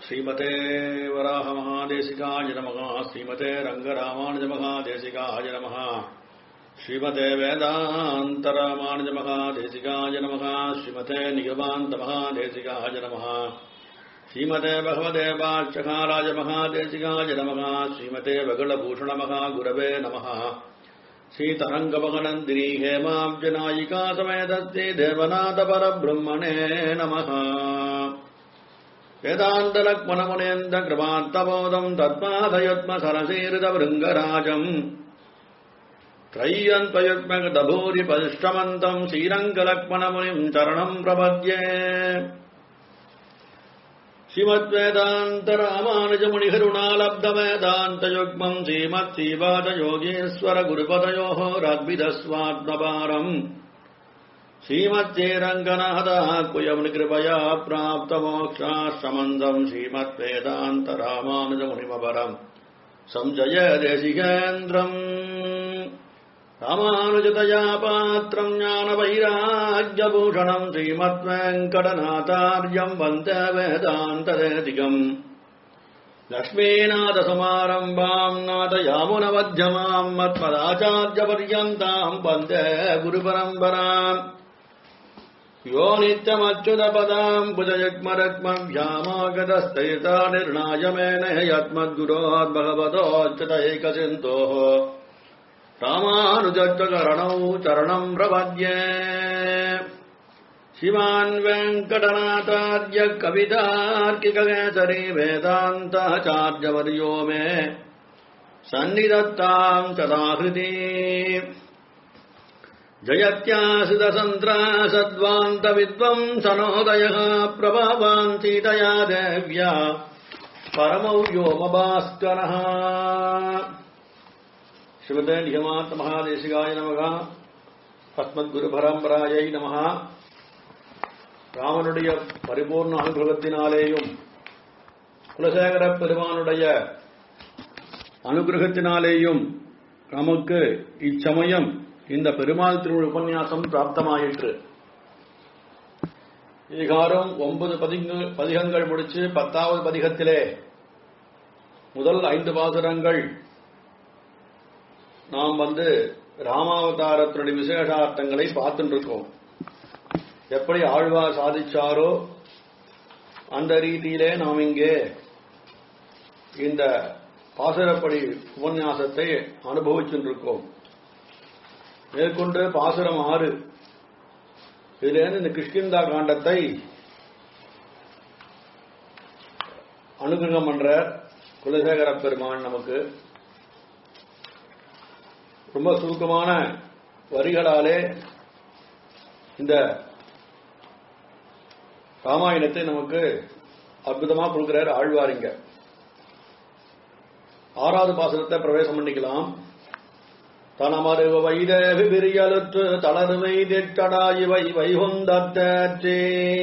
ஸ்ரீமதே வராக மகாதேசிகாய நமக ஸ்ரீமதே ரங்கராமானுஜ மகாதேசிகாய நமக ஸ்ரீமதே வேதாந்த ராமானுஜ மகாதேசிகாய நமக ஸ்ரீமதே நிகமாந்த மகாதேசிகாய நமக ஸ்ரீமதே பகவதே பாட்சகாராஜ மகாதேசிகாய நமக ஸ்ரீமதே வகுளபூஷண மகா குரவே நமः श्रीतरङ्गमगनन्दिनी हेमाब्जनायिका समेतस्ते देवनाथ परब्रह्मणे नमः वेदान्तलक्ष्मणमुनेन्द्र कृपान्तबोधम् तत्पादयुग्म सरसीरितभृङ्गराजम् त्रय्यन्त्वयुग्मगतभूरि परिष्टमन्तम् श्रीरङ्गलक्ष्मणमुनिम् चरणम् प्रपद्ये श्रीमद्वेदान्तरामानुजमुनिहरुणालब्धवेदान्तयुग्मम् श्रीमत्सीवादयोगीश्वरगुरुपदयोः रद्विदस्वात्मपारम् श्रीमद्येरङ्गनाथः कुयमुनिकृपया प्राप्तमोक्षाश्रमन्दम् श्रीमद्वेदान्तरामानुजमुनिमपरम् संजय देशिकेन्द्रम् रामानुजतया पात्रम् ज्ञानवैराग्यभूषणम् श्रीमद्वेङ्कटनाथार्यम् वन्दे वेदान्तदेधिकम् लक्ष्मीनाथसमारम्भाम् नाथयामुनमध्यमाम् मत्पदाचार्यपर्यन्ताम् वन्दे गुरुपरम्पराम् यो नित्यमच्युतपदाम् भुजयुग्मरग्मभ्यामागतस्तैता निर्णायमेन यत्मद्गुरोद्भगवतोच्युतैकसिन्धोः रामानुजत्वकरणौ चरणम् प्रपद्ये शिवान् वेङ्कटनाथार्य कवितार्किककेसरी वेदान्ताचार्यवर्यो मे सन्निधत्ताम् कदाहृति जयत्यासितसन्त्रासद्वान्तविद्वंसनोदयः प्रभावान् सीतया देव्या परमौ व्योमभास्करः ஸ்ரீமதே நிகமாத்த மகாதேசிகாய நமகா அஸ்மத்குரு பரம்பராயை நமகா ராமனுடைய பரிபூர்ண அனுகிரகத்தினாலேயும் குலசேகர பெருமானுடைய அனுகிரகத்தினாலேயும் நமக்கு இச்சமயம் இந்த பெருமாள் திருவிழா உபன்யாசம் பிராப்தமாயிற்று ஈகாரம் ஒன்பது பதிகங்கள் பதிகங்கள் முடிச்சு பத்தாவது பதிகத்திலே முதல் ஐந்து பாசுரங்கள் நாம் வந்து ராமாவதாரத்தினுடைய விசேஷார்த்தங்களை பார்த்துட்டு இருக்கோம் எப்படி ஆழ்வார் சாதிச்சாரோ அந்த ரீதியிலே நாம் இங்கே இந்த பாசுரப்படி உபன்யாசத்தை அனுபவிச்சுருக்கோம் மேற்கொண்டு பாசுரம் ஆறு இதிலேருந்து இந்த கிருஷ்கிந்தா காண்டத்தை அனுகிரகம் பண்ற குலசேகர பெருமான் நமக்கு ரொம்ப சுருக்கமான வரிகளாலே இந்த ராமாயணத்தை நமக்கு அற்புதமா கொடுக்கிறார் ஆழ்வாரிங்க ஆறாவது பாசனத்தை பிரவேசம் பண்ணிக்கலாம் தனமருவ வைதேவி பிரியலுற்று தளர்வை திட்டடா இவை வைகுந்தத்தே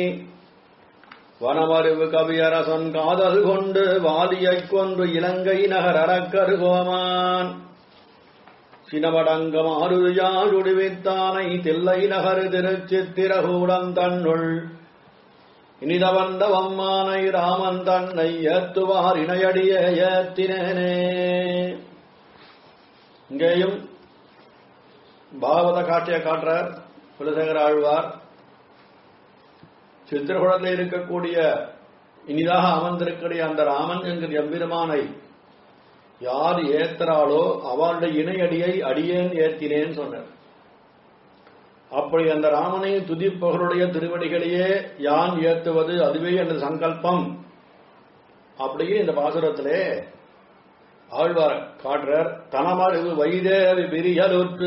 வனமருவு கவியரசன் காதல் கொண்டு வாலியைக் கொன்று இலங்கை நகர் அரக்கரு கோமான் சினவடங்கம் ஆறுயாழுடுவித்தானை தில்லை நகரு திருச்சித்திரகூடம் தன்னுள் இனித வந்த வம்மானை ராமன் தன்னை ஏத்துவார் இணையடிய ஏத்தினேனே இங்கேயும் பாகவத காட்சியை காட்டுறார் குலசேகர ஆழ்வார் சித்திரகுடத்தில் இருக்கக்கூடிய இனிதாக அமர்ந்திருக்கிற அந்த ராமன் என்கிற எம்பெருமானை யார் ஏத்தராளோ அவளுடைய இணையடியை அடியேன் ஏத்தினேன் சொன்னார் அப்படி அந்த ராமனை துதிப்பவர்களுடைய திருவடிகளையே யான் ஏத்துவது அதுவே எனது சங்கல்பம் அப்படியே இந்த பாசுரத்திலே ஆழ்வார் காட்டுறார் தனமருகு வைதேவி பிரியலுற்று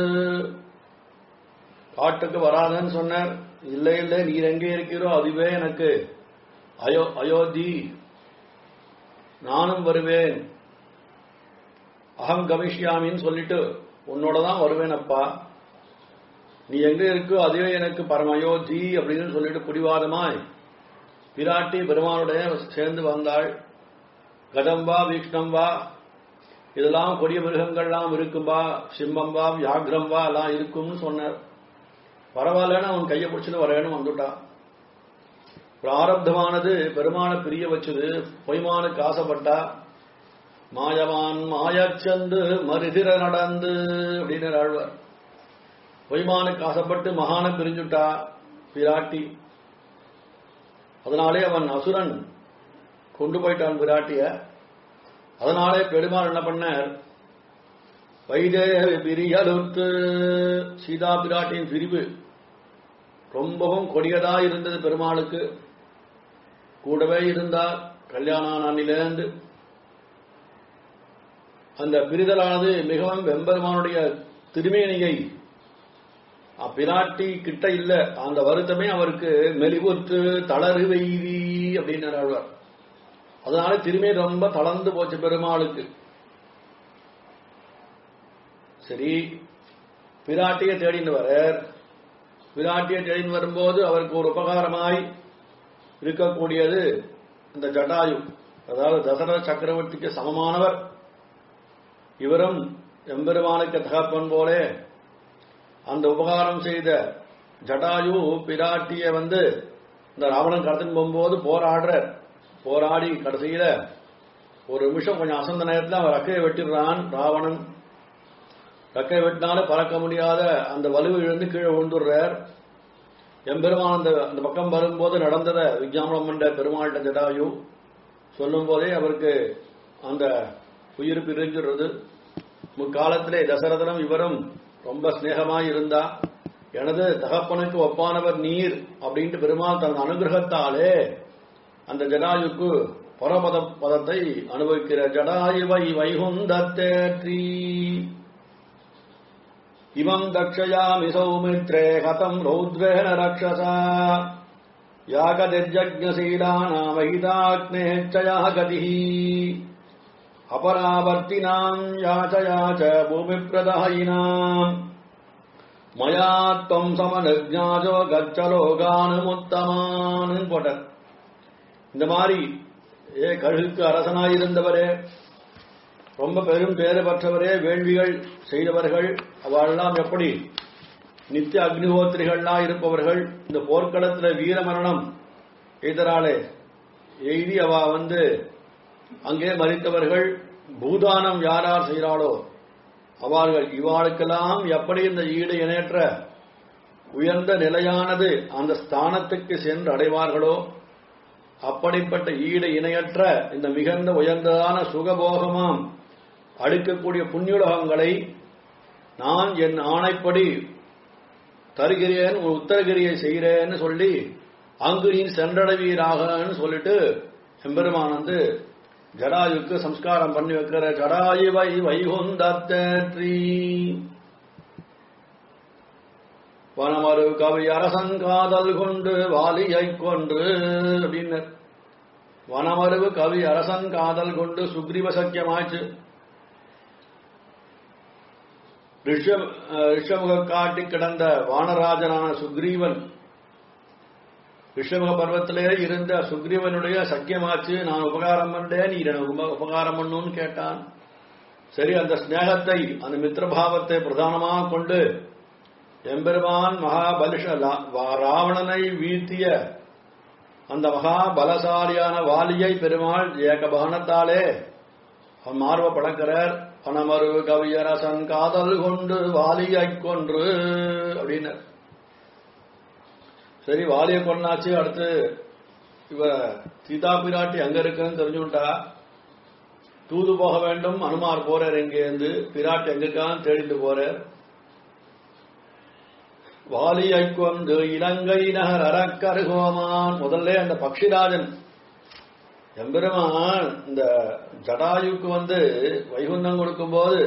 காட்டுக்கு வராதன்னு சொன்னார் இல்லை இல்லை நீர் எங்கே இருக்கிறோ அதுவே எனக்கு அயோ அயோத்தி நானும் வருவேன் அகம் கமிஷ்யாமின்னு சொல்லிட்டு உன்னோட தான் வருவேன் அப்பா நீ எங்க இருக்கோ அதுவே எனக்கு பரமயோத்தி அப்படின்னு சொல்லிட்டு புடிவாதமாய் பிராட்டி பெருமானுடைய சேர்ந்து வந்தாள் கதம்பா வீக்ஷ்ணம்பா இதெல்லாம் கொடிய மிருகங்கள்லாம் இருக்கும்பா சிம்மம்பா வியாகிரம்பா எல்லாம் இருக்கும்னு சொன்னார் பரவாயில்லன்னு அவன் கையை பிடிச்சுன்னு வரேன்னு வந்துட்டான் பிராரப்தமானது பெருமான பிரிய வச்சது பொய்மானுக்கு ஆசைப்பட்டா மாயவான் மாயச்சந்து மருதிர நடந்து அப்படின்னு ஆழ்வார் பொய்மானுக்கு ஆசைப்பட்டு மகான பிரிஞ்சுட்டா பிராட்டி அதனாலே அவன் அசுரன் கொண்டு போயிட்டான் பிராட்டிய அதனாலே பெருமாள் என்ன பண்ணார் வைதேவி பிரியலுற்று சீதா பிராட்டியின் பிரிவு ரொம்பவும் கொடியதா இருந்தது பெருமாளுக்கு கூடவே இருந்தார் கல்யாணம் நாளிலிருந்து அந்த பிரிதலானது மிகவும் வெம்பெருமானுடைய திருமேனியை அப்பிராட்டி கிட்ட இல்ல அந்த வருத்தமே அவருக்கு மெலிவுற்று தளறு வெய்தி அப்படின்னு ஆழ்வார் அதனால திரும்பி ரொம்ப தளர்ந்து போச்சு பெருமாளுக்கு சரி பிராட்டியை தேடின்னு வரார் பிராட்டியை தேடின்னு வரும்போது அவருக்கு ஒரு உபகாரமாய் இருக்கக்கூடியது இந்த ஜட்டாயு அதாவது தசரத சக்கரவர்த்திக்கு சமமானவர் இவரும் எம்பெருமானுக்கு தகப்பன் போலே அந்த உபகாரம் செய்த ஜட்டாயு பிராட்டிய வந்து இந்த ராவணன் கடத்தின்னு போகும்போது போராடுறார் போராடி கடைசியில ஒரு நிமிஷம் கொஞ்சம் அசந்த நேரத்தில் அவன் ரக்கையை வெட்டிடுறான் ராவணன் ரக்கையை வெட்டினால பறக்க முடியாத அந்த வலுவை இழந்து கீழே விழுந்துடுறார் எம்பெருமான் அந்த அந்த பக்கம் வரும்போது நடந்தத விஜயாமலம் என்ற பெருமாள்கிட்ட ஜடாயு சொல்லும் போதே அவருக்கு அந்த உயிர் பிரிஞ்சிடுறது முக்காலத்திலே தசரதனும் இவரும் ரொம்ப சிநேகமாய் இருந்தா எனது தகப்பனுக்கு ஒப்பானவர் நீர் அப்படின்ட்டு பெருமாள் தன் அனுகிரகத்தாலே அந்த ஜடாயுக்கு பரபத பதத்தை அனுபவிக்கிற ஜடாயுவை வைகுந்தத்தேற்றி இமம் தக்ஷயாமி சௌமித்ரே ஹதம் ரௌத்வேன ரக்ஷசா யாகதிர்ஜக்ஞசீலானாமகிதாக்னேச்சயா கதிः அபராவர்த்தினாம் யாச்சயாச்ச பூமிப்பிரதாயினாம் மயா त्वम् சமனுஜாஜோ கச்சலோகானுமுத்தமான் போட்டார் இந்த மாதிரி ஏ கழுகுக்கு அரசனாயிருந்தவரே ரொம்ப பெரும் பேறு பெற்றவரே வேள்விகள் செய்தவர்கள் அவெல்லாம் எப்படி நித்திய அக்னிஹோத்திரிகள்லாம் இருப்பவர்கள் இந்த போர்க்களத்துல வீரமரணம் எய்தராளே எய்தி அவ வந்து அங்கே மறித்தவர்கள் பூதானம் யார் யார் செய்கிறாளோ அவர்கள் இவாளுக்கெல்லாம் எப்படி இந்த ஈடு இணையற்ற உயர்ந்த நிலையானது அந்த ஸ்தானத்துக்கு சென்று அடைவார்களோ அப்படிப்பட்ட ஈடு இணையற்ற இந்த மிகுந்த உயர்ந்ததான சுகபோகமாம் அடுக்கக்கூடிய புண்ணியுலகங்களை நான் என் ஆணைப்படி தருகிறேன் ஒரு உத்தரகிரியை செய்கிறேன்னு சொல்லி அங்கு நீ சென்றடைவீராகன்னு சொல்லிட்டு எம்பெருமான் வந்து ஜடாயுக்கு சம்ஸ்காரம் பண்ணி வைக்கிற ஜடாயுவை வைகுந்தத்தேற்றி வனமரு கவி அரசங்காதல் கொண்டு வாலியை கொன்று அப்படின்னு வனமருவு கவி அரசன் காதல் கொண்டு சுக்ரீவ சக்கியமாச்சு ரிஷமுக காட்டி கிடந்த வானராஜனான சுக்ரீவன் ரிஷமுக பர்வத்திலே இருந்த சுக்ரீவனுடைய சக்கியமாச்சு நான் உபகாரம் பண்ணேன் நீ எனக்கு உப- உபகாரம் பண்ணுன்னு கேட்டான் சரி அந்த ஸ்நேகத்தை அந்த மித்திரபாவத்தை பிரதானமாக கொண்டு எம்பெருமான் மகாபலிஷ லா- வா- ராவணனை வீழ்த்திய அந்த மகா பலசாலியான வாலியை பெருமாள் ஏகபானத்தாலே அவன் மார்வ பழக்கிறார் பணமரு கவியரசன் காதல் கொண்டு வாலியைக் கொன்று அப்படின்னு சரி வாலியை கொண்டாச்சு அடுத்து இவ சீதா பிராட்டி அங்க இருக்குன்னு தெரிஞ்சுட்டா தூது போக வேண்டும் அனுமார் போறார் இருந்து பிராட்டி எங்கக்கான் தேடிட்டு போறார் வாலியை கொண்டு இலங்கை நகர் அரக்கருகோமான் முதல்ல அந்த பக்ஷிராஜன் எம்பெருமான் இந்த ஜடாயுக்கு வந்து வைகுந்தம் கொடுக்கும்போது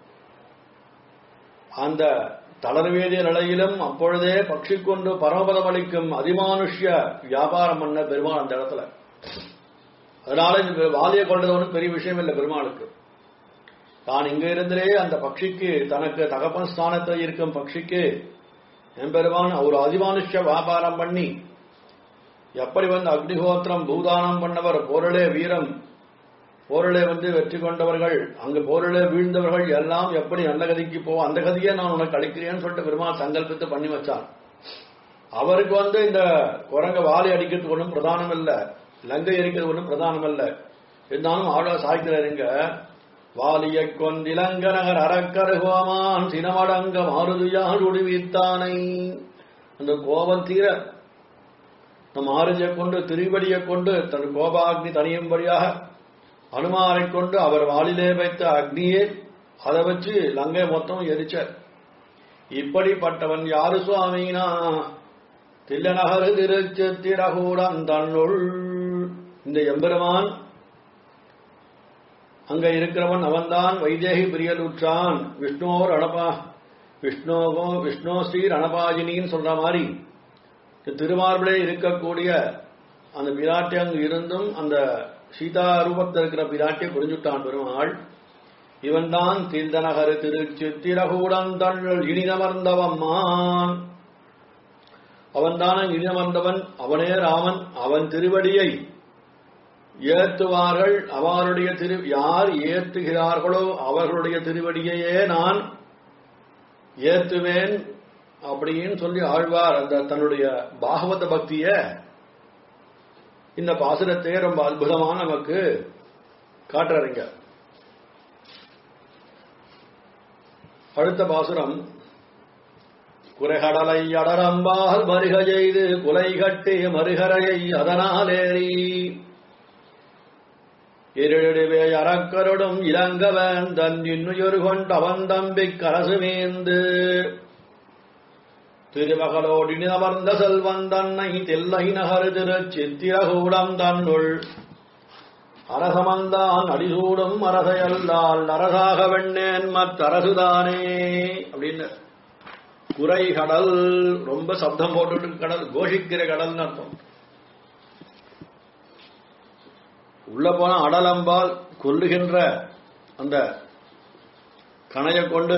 அந்த தளர்வேதிய நிலையிலும் அப்பொழுதே பக்ஷி கொண்டு பரமபதம் அளிக்கும் அதிமானுஷ்ய வியாபாரம் பண்ண பெருமாள் அந்த இடத்துல அதனால இந்த வாலியை கொண்டது ஒன்றும் பெரிய விஷயம் இல்லை பெருமாளுக்கு தான் இங்க இருந்தே அந்த பக்ஷிக்கு தனக்கு தகப்பன் ஸ்தானத்தில் இருக்கும் பக்ஷிக்கு எம்பெருமான் ஒரு அதிமானுஷ்ய வியாபாரம் பண்ணி எப்படி வந்து அக்னிஹோத்திரம் பூதானம் பண்ணவர் போரிலே வீரம் போரிலே வந்து வெற்றி கொண்டவர்கள் அங்கு போரிலே வீழ்ந்தவர்கள் எல்லாம் எப்படி நல்ல கதிக்கு போ அந்த கதியை நான் உனக்கு அளிக்கிறேன்னு சொல்லிட்டு பெருமாள் சங்கல்பித்து பண்ணி வச்சான் அவருக்கு வந்து இந்த குரங்க வாலி அடிக்கிறது ஒன்றும் பிரதானம் இல்ல லங்கை எரிக்கிறது ஒன்றும் பிரதானம் இல்ல இருந்தாலும் ஆழ சாய்க்கிறாருங்க வாலிய கொண்டிலங்க நகர் அறக்கருகோமான் சினமடங்க மாருதியால் உடுவித்தானை அந்த கோபம் தீர நம் ஆரஞ்சை கொண்டு திருவடியை கொண்டு தன் கோபாக்னி தனியும்படியாக அனுமாரை கொண்டு அவர் வாளிலே வைத்த அக்னியே அதை வச்சு லங்கை மொத்தம் எரிச்சார் இப்படிப்பட்டவன் யாரு சுவாமினா தில்லநகரு திருச்சித்திரகூடம் தன்னுள் இந்த எம்பெருமான் அங்க இருக்கிறவன் அவன்தான் வைதேகி பிரியலுற்றான் விஷ்ணோ ரணபா விஷ்ணோகோ விஷ்ணோ ஸ்ரீ ரணபாஜினின்னு சொல்ற மாதிரி திருமார்பிலே இருக்கக்கூடிய அந்த பிராட்டி அங்கு இருந்தும் அந்த சீதா ரூபத்தில் இருக்கிற பிராட்டியை புரிஞ்சுட்டான் பெருமாள் இவன்தான் தீர்த்தநகர் திருச்சித்திரகூடம் தன்னுள் இனிதமர்ந்தவம்மான் அவன்தான் இனிதமர்ந்தவன் அவனே ராமன் அவன் திருவடியை ஏத்துவார்கள் அவருடைய திரு யார் ஏத்துகிறார்களோ அவர்களுடைய திருவடியையே நான் ஏத்துவேன் அப்படின்னு சொல்லி ஆழ்வார் அந்த தன்னுடைய பாகவத பக்திய இந்த பாசுரத்தையே ரொம்ப அற்புதமா நமக்கு காட்டுறீங்க அடுத்த பாசுரம் குறைகடலை அடரம்பால் மருக செய்து குலை கட்டி மறுகரையை அதனாலேறி இருளிடுவே அறக்கருடும் இளங்கவன் தன் இன்னுயொரு கொண்டவன் தம்பி கரசுமேந்து திருமகளோடி அமர்ந்த செல்வன் தன்னை தெல்லை நகர் திரு சித்திரகூடம் தன்னுள் அரசமந்தான் அடிசூடும் அரசையல்லால் அரசாக வெண்ணேன் மற்றரசுதானே அப்படின்னு குறை கடல் ரொம்ப சப்தம் போட்டுட்டு கடல் கோஷிக்கிற கடல்னு அர்த்தம் உள்ள போன அடலம்பால் கொல்லுகின்ற அந்த கணையை கொண்டு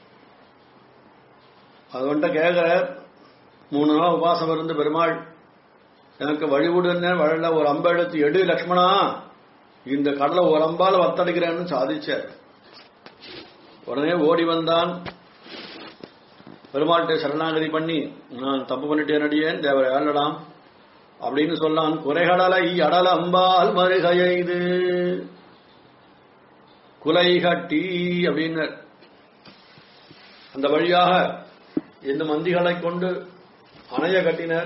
அது வந்துட்ட கேட்கிற மூணு நாள் உபாசம் இருந்து பெருமாள் எனக்கு வழிவிடுன்னு வழல ஒரு அம்பை எடுத்து எடு லக்ஷ்மணா இந்த கடலை ஒரு அம்பால் வத்தடிக்கிறேன்னு சாதிச்சார் உடனே ஓடி வந்தான் பெருமாள்கிட்ட சரணாகதி பண்ணி நான் தப்பு பண்ணிட்டேன் அடியேன் தேவரை ஆளலாம் அப்படின்னு சொன்னான் குறைகடலை அடல அம்பால் மறுகையது குலை கட்டி அப்படின்னு அந்த வழியாக இந்த மந்திகளை கொண்டு அணைய கட்டினர்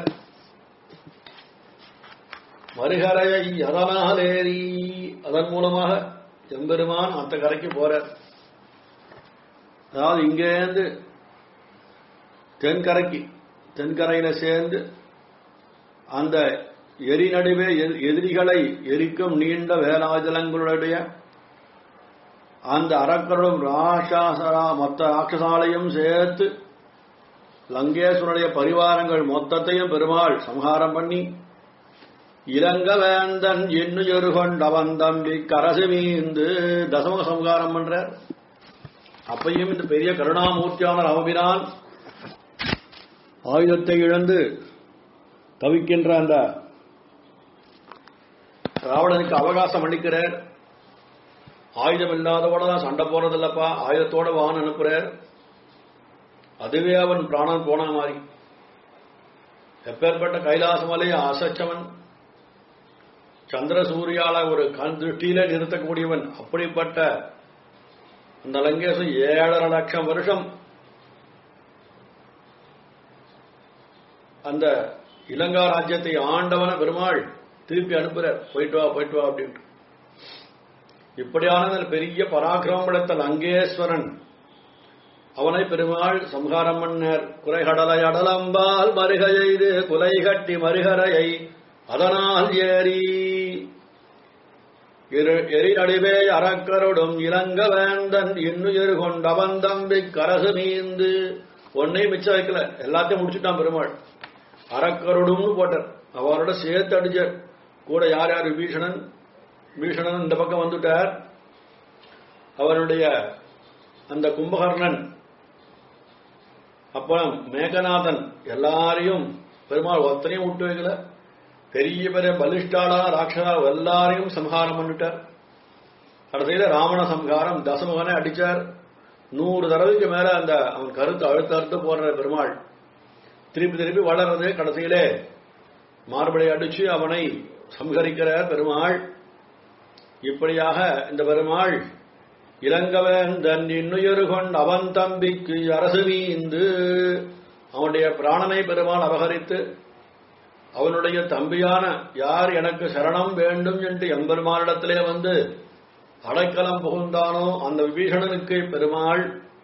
மறுகரையை அதனாலேறி அதன் மூலமாக எம்பெருமான் அந்த கரைக்கு போறார் அதாவது இங்கேருந்து தென்கரைக்கு தென்கரையில சேர்ந்து அந்த எரி நடுவே எ- எதிரிகளை எரிக்கும் நீண்ட வேலாஜலங்களுடைய அந்த அரக்கரும் ராட்சாசரா மொத்த ராட்சசாலையும் சேர்த்து லங்கேஸ்வருடைய பரிவாரங்கள் மொத்தத்தையும் பெருமாள் சம்ஹாரம் பண்ணி இலங்க வேந்தன் எண்ணுயொரு கொண்டவன் தம்பி கரசு மீந்து தசம சம்ஹாரம் பண்றார் அப்பையும் இந்த பெரிய கருணாமூர்த்தியான ராமபிரான் ஆயுதத்தை இழந்து தவிக்கின்ற அந்த ராவணனுக்கு அவகாசம் அளிக்கிறார் ஆயுதம் இல்லாதவோட தான் சண்டை போறதில்லப்பா ஆயுதத்தோட வான் அனுப்புறார் அதுவே அவன் பிராணன் போன மாதிரி எப்பேற்பட்ட கைலாச மலையை அசைச்சவன் சந்திர சூரியால ஒரு கண் திருஷ்டியில நிறுத்தக்கூடியவன் அப்படிப்பட்ட அந்த லங்கேசன் ஏழரை லட்சம் வருஷம் அந்த இலங்கா ராஜ்யத்தை ஆண்டவன பெருமாள் திருப்பி அனுப்புறார் போயிட்டு வா போயிட்டு வா அப்படின்ட்டு இப்படியான அந்த பெரிய பராக்கிரமம் படைத்த லங்கேஸ்வரன் அவனை பெருமாள் சம்ஹாரம் பண்ணார் குறைகடலை அடலம்பால் மருக செய்து குலை கட்டி மருகரையை அதனால் ஏறி எரு- எரி நடுவே அறக்கருடும் இளங்க வேந்தன் இன்னுயிர் கொண்டவன் தம்பி கரசு மீந்து ஒன்னையும் மிச்சம் வைக்கல எல்லாத்தையும் முடிச்சுட்டான் பெருமாள் அறக்கருடும்னு போட்டார் அவரோட சேர்த்து அடிச்சார் கூட யார் யார் விபீஷணன் விபீஷணன் இந்த பக்கம் வந்துட்டார் அவருடைய அந்த கும்பகர்ணன் அப்புறம் மேகநாதன் எல்லாரையும் பெருமாள் ஒத்தனையும் விட்டு வைக்கல பெரிய பெரிய பலிஷ்டாளா ராட்சதா எல்லாரையும் சம்ஹாரம் பண்ணிட்டார் கடைசியில ராவண சம்ஹாரம் தசமுகனை அடிச்சார் நூறு தடவைக்கு மேல அந்த அவன் கருத்து அழுத்த அறுத்து போடுற பெருமாள் திருப்பி திருப்பி வளர்றது கடைசியிலே மார்படை அடிச்சு அவனை சம்ஹரிக்கிற பெருமாள் இப்படியாக இந்த பெருமாள் இளங்கவேந்தன் இன்னுயிரு கொண்டு அவன் தம்பிக்கு அரசு வீந்து அவனுடைய பிராணனை பெருமாள் அபகரித்து அவனுடைய தம்பியான யார் எனக்கு சரணம் வேண்டும் என்று எம்பெருமானிடத்திலே வந்து அடைக்கலம் புகுந்தானோ அந்த விபீஷணனுக்கு பெருமாள்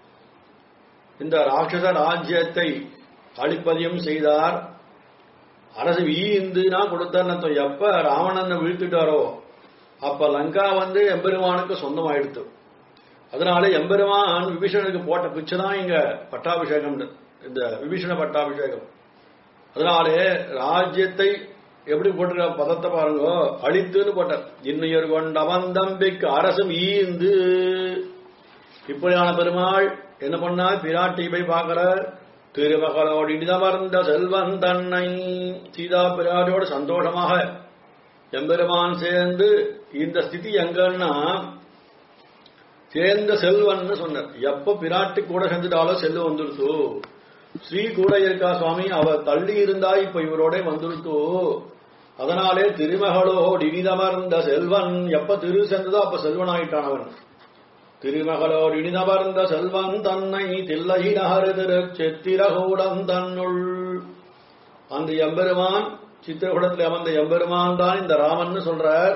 இந்த ராட்சச ராஜ்யத்தை அழிப்பதையும் செய்தார் அரசு வீந்துனா கொடுத்தார் எப்ப ராவணனை வீழ்த்திட்டாரோ அப்ப லங்கா வந்து எம்பெருமானுக்கு சொந்தமாயிடுத்து அதனால எம்பெருமான் விபீஷணனுக்கு போட்ட பிச்சை தான் இங்க பட்டாபிஷேகம் இந்த விபீஷண பட்டாபிஷேகம் அதனாலே ராஜ்யத்தை எப்படி போட்டிருக்க பதத்தை பாருங்க அழித்துன்னு போட்ட இன்னுயர் கொண்டவன் தம்பிக்கு அரசும் ஈந்து இப்படியான பெருமாள் என்ன பண்ணா பிராட்டி போய் பார்க்கிறார் திருமகளோடு இனிதமர்ந்த செல்வன் தன்னை சீதா பிராட்டியோட சந்தோஷமாக எம்பெருமான் சேர்ந்து இந்த ஸ்திதி எங்கன்னா சேர்ந்த செல்வன் சொன்னார் எப்ப பிராட்டி கூட செஞ்சுட்டாலும் செல்வம் வந்துடுத்து ஸ்ரீ கூட இருக்கா சுவாமி அவ தள்ளி இருந்தா இப்ப இவரோட வந்துடுத்து அதனாலே திருமகளோடு இனிதமர்ந்த செல்வன் எப்ப திரு சென்றதோ அப்ப செல்வன் ஆயிட்டான் அவன் திருமகளோடு இனிதமர்ந்த செல்வன் தன்னை தில்லை நகரு திரு சித்திரகூடம் தன்னுள் அந்த எம்பெருமான் சித்திரகூடத்தில் அமர்ந்த எம்பெருமான் தான் இந்த ராமன் சொல்றார்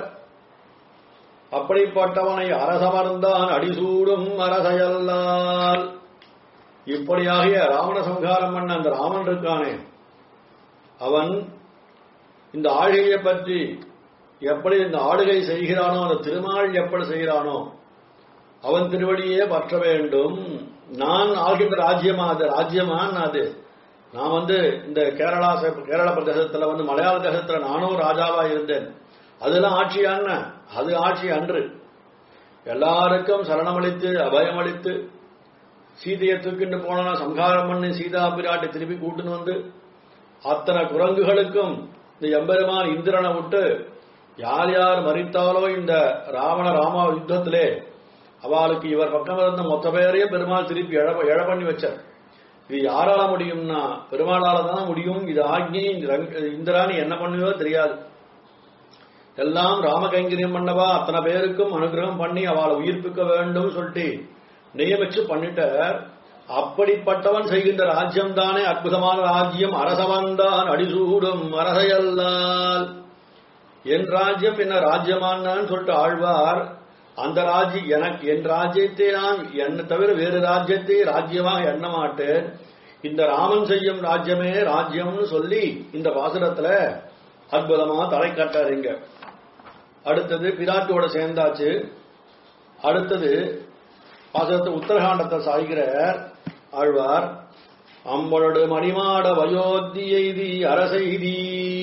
அப்படிப்பட்டவனை அரசமர்ந்தான் அடிசூடும் அரசையல்லால் இப்படியாகிய ராவண சம்ஹாரம் பண்ண அந்த ராமன் இருக்கானே அவன் இந்த ஆழ்கையை பற்றி எப்படி இந்த ஆளுகை செய்கிறானோ அந்த திருமால் எப்படி செய்கிறானோ அவன் திருவடியே பற்ற வேண்டும் நான் ஆகின்ற ராஜ்யமா அது ராஜ்யமான் அது நான் வந்து இந்த கேரளா கேரள பிரதேசத்துல வந்து மலையாள தேசத்துல நானும் ராஜாவா இருந்தேன் அதெல்லாம் ஆட்சியான அது ஆட்சி அன்று எல்லாருக்கும் சரணமளித்து அபயமளித்து சீதையை தூக்கிட்டு போனா சம்ஹாரம் பண்ணி சீதா பிராட்டி திருப்பி கூட்டுன்னு வந்து அத்தனை குரங்குகளுக்கும் இந்த எம்பெருமான் இந்திரனை விட்டு யார் யார் மறித்தாலோ இந்த ராவண ராமா யுத்தத்திலே அவளுக்கு இவர் பக்கம் இருந்த மொத்த பேரையும் பெருமாள் திருப்பி எழ எழ பண்ணி வச்சார் இது யாரால முடியும்னா பெருமாளால தான் முடியும் இது ஆக்னி இந்திராணி என்ன பண்ணுவோ தெரியாது எல்லாம் ராமகைங்கரியம் பண்ணவா அத்தனை பேருக்கும் அனுகிரகம் பண்ணி அவளை உயிர்ப்பிக்க வேண்டும் சொல்லிட்டு நியமிச்சு பண்ணிட்டார் அப்படிப்பட்டவன் செய்கின்ற ராஜ்யம் தானே அற்புதமான ராஜ்யம் அரசவன்தான் அடிசூடும் அரசையல்லால் என் ராஜ்யம் என்ன ராஜ்யமானான்னு சொல்லிட்டு ஆழ்வார் அந்த ராஜ்யம் எனக்கு என் ராஜ்யத்தை நான் என்ன தவிர வேறு ராஜ்யத்தை ராஜ்யமாக எண்ண மாட்டேன் இந்த ராமன் செய்யும் ராஜ்யமே ராஜ்யம்னு சொல்லி இந்த பாசுரத்துல அற்புதமா தலை காட்டாருங்க அடுத்தது பிராட்டியோட சேர்ந்தாச்சு அடுத்தது பாசுரத்தை உத்தரகாண்டத்தை சாய்கிற ஆழ்வார் அம்பளோடு மணிமாட வயோத்தி எய்தி அரசெய்தி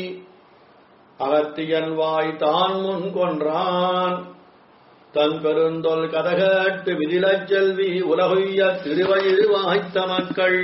அகத்தியன் வாய் தான் முன் கொன்றான் தன் பெருந்தொல் கதகட்டு விதிலச் செல்வி உலகுய்ய திருவயிறு வாய்த்த மக்கள்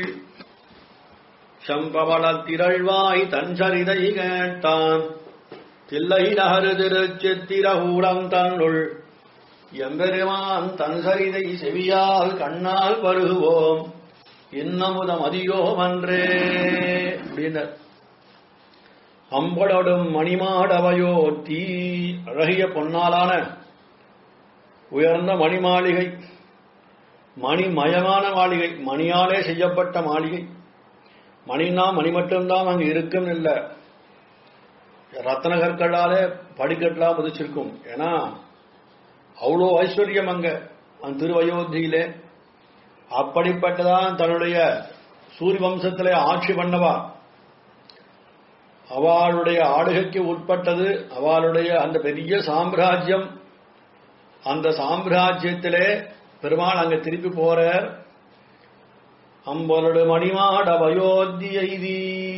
சம்பவள திரள்வாய் தன் சரிதை கேட்டான் தில்லை நகரு திருச்சித்திரகூடம் தன்னுள் எம்பெருமான் தன் சரிதை செவியால் கண்ணால் பருகுவோம் இன்னமுதம் அதியோம் அன்றே அப்படின்னர் அம்படோடும் மணிமாடவையோ தீ அழகிய பொன்னாலான உயர்ந்த மணி மாளிகை மணிமயமான மாளிகை மணியாலே செய்யப்பட்ட மாளிகை மணினா மணி மட்டும்தான் அங்கு இருக்கும் இல்லை ரத்தன கற்களாலே படிக்கட்டெல்லாம் முதிச்சிருக்கும் ஏன்னா அவ்வளோ ஐஸ்வர்யம் அங்க அந்த திருவயோத்தியிலே அப்படிப்பட்டதான் தன்னுடைய சூரிய வம்சத்திலே ஆட்சி பண்ணவா அவளுடைய ஆளுகைக்கு உட்பட்டது அவளுடைய அந்த பெரிய சாம்ராஜ்யம் அந்த சாம்ராஜ்யத்திலே பெருமாள் அங்க திருப்பி போறார் அம்பலோடு மணிமாட வயோத்தியைதி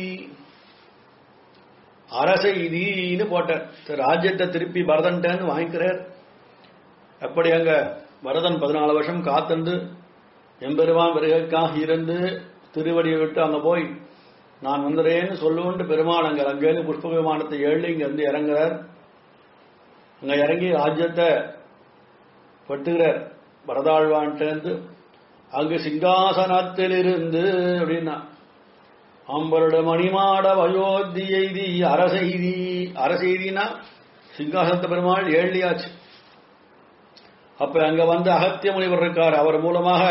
அரசெய்தின்னு போட்டார் ராஜ்யத்தை திருப்பி பரதன்ட்டன்னு வாங்கிக்கிறார் அப்படி அங்க பரதன் பதினாலு வருஷம் காத்திருந்து எம்பெருமான் வருகைக்காக இருந்து திருவடியை விட்டு அங்க போய் நான் வந்துடுறேன்னு சொல்லுவோன்ட்டு பெருமாள் அங்க அங்கேருந்து புஷ்ப விமானத்தை ஏழு இங்க வந்து இறங்குறார் அங்க இறங்கி ராஜ்யத்தை பட்டுகிறார் பரதாழ்வான்ட்டு அங்கு சிங்காசனத்தில் இருந்து அப்படின்னா அம்பருட மணிமாட வயோத்தி எய்தி அரசெய்தி அரசெய்தினா சிங்காசனத்த பெருமாள் ஏழ்லியாச்சு அப்ப அங்க வந்து அகத்திய முனிவர் இருக்கார் அவர் மூலமாக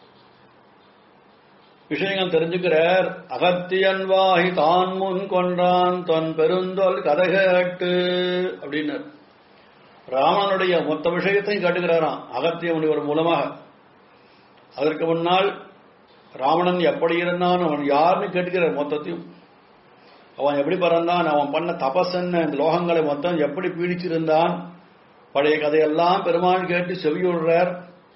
விஷயங்கள் தெரிஞ்சுக்கிறார் அகத்தியன் வாகி தான் முன் கொன்றான் தன் பெருந்தொல் கதை கேட்டு அப்படின்னார் ராமனுடைய மொத்த விஷயத்தையும் கேட்டுக்கிறாராம் அகத்திய முனிவர் மூலமாக அதற்கு முன்னால் ராவணன் எப்படி இருந்தான் அவன் யாருன்னு கேட்டுக்கிறார் மொத்தத்தையும் அவன் எப்படி பிறந்தான் அவன் பண்ண தபசன்ன இந்த லோகங்களை மொத்தம் எப்படி பீடிச்சிருந்தான் பழைய கதையெல்லாம் பெருமாள் கேட்டு செவியுடுறார்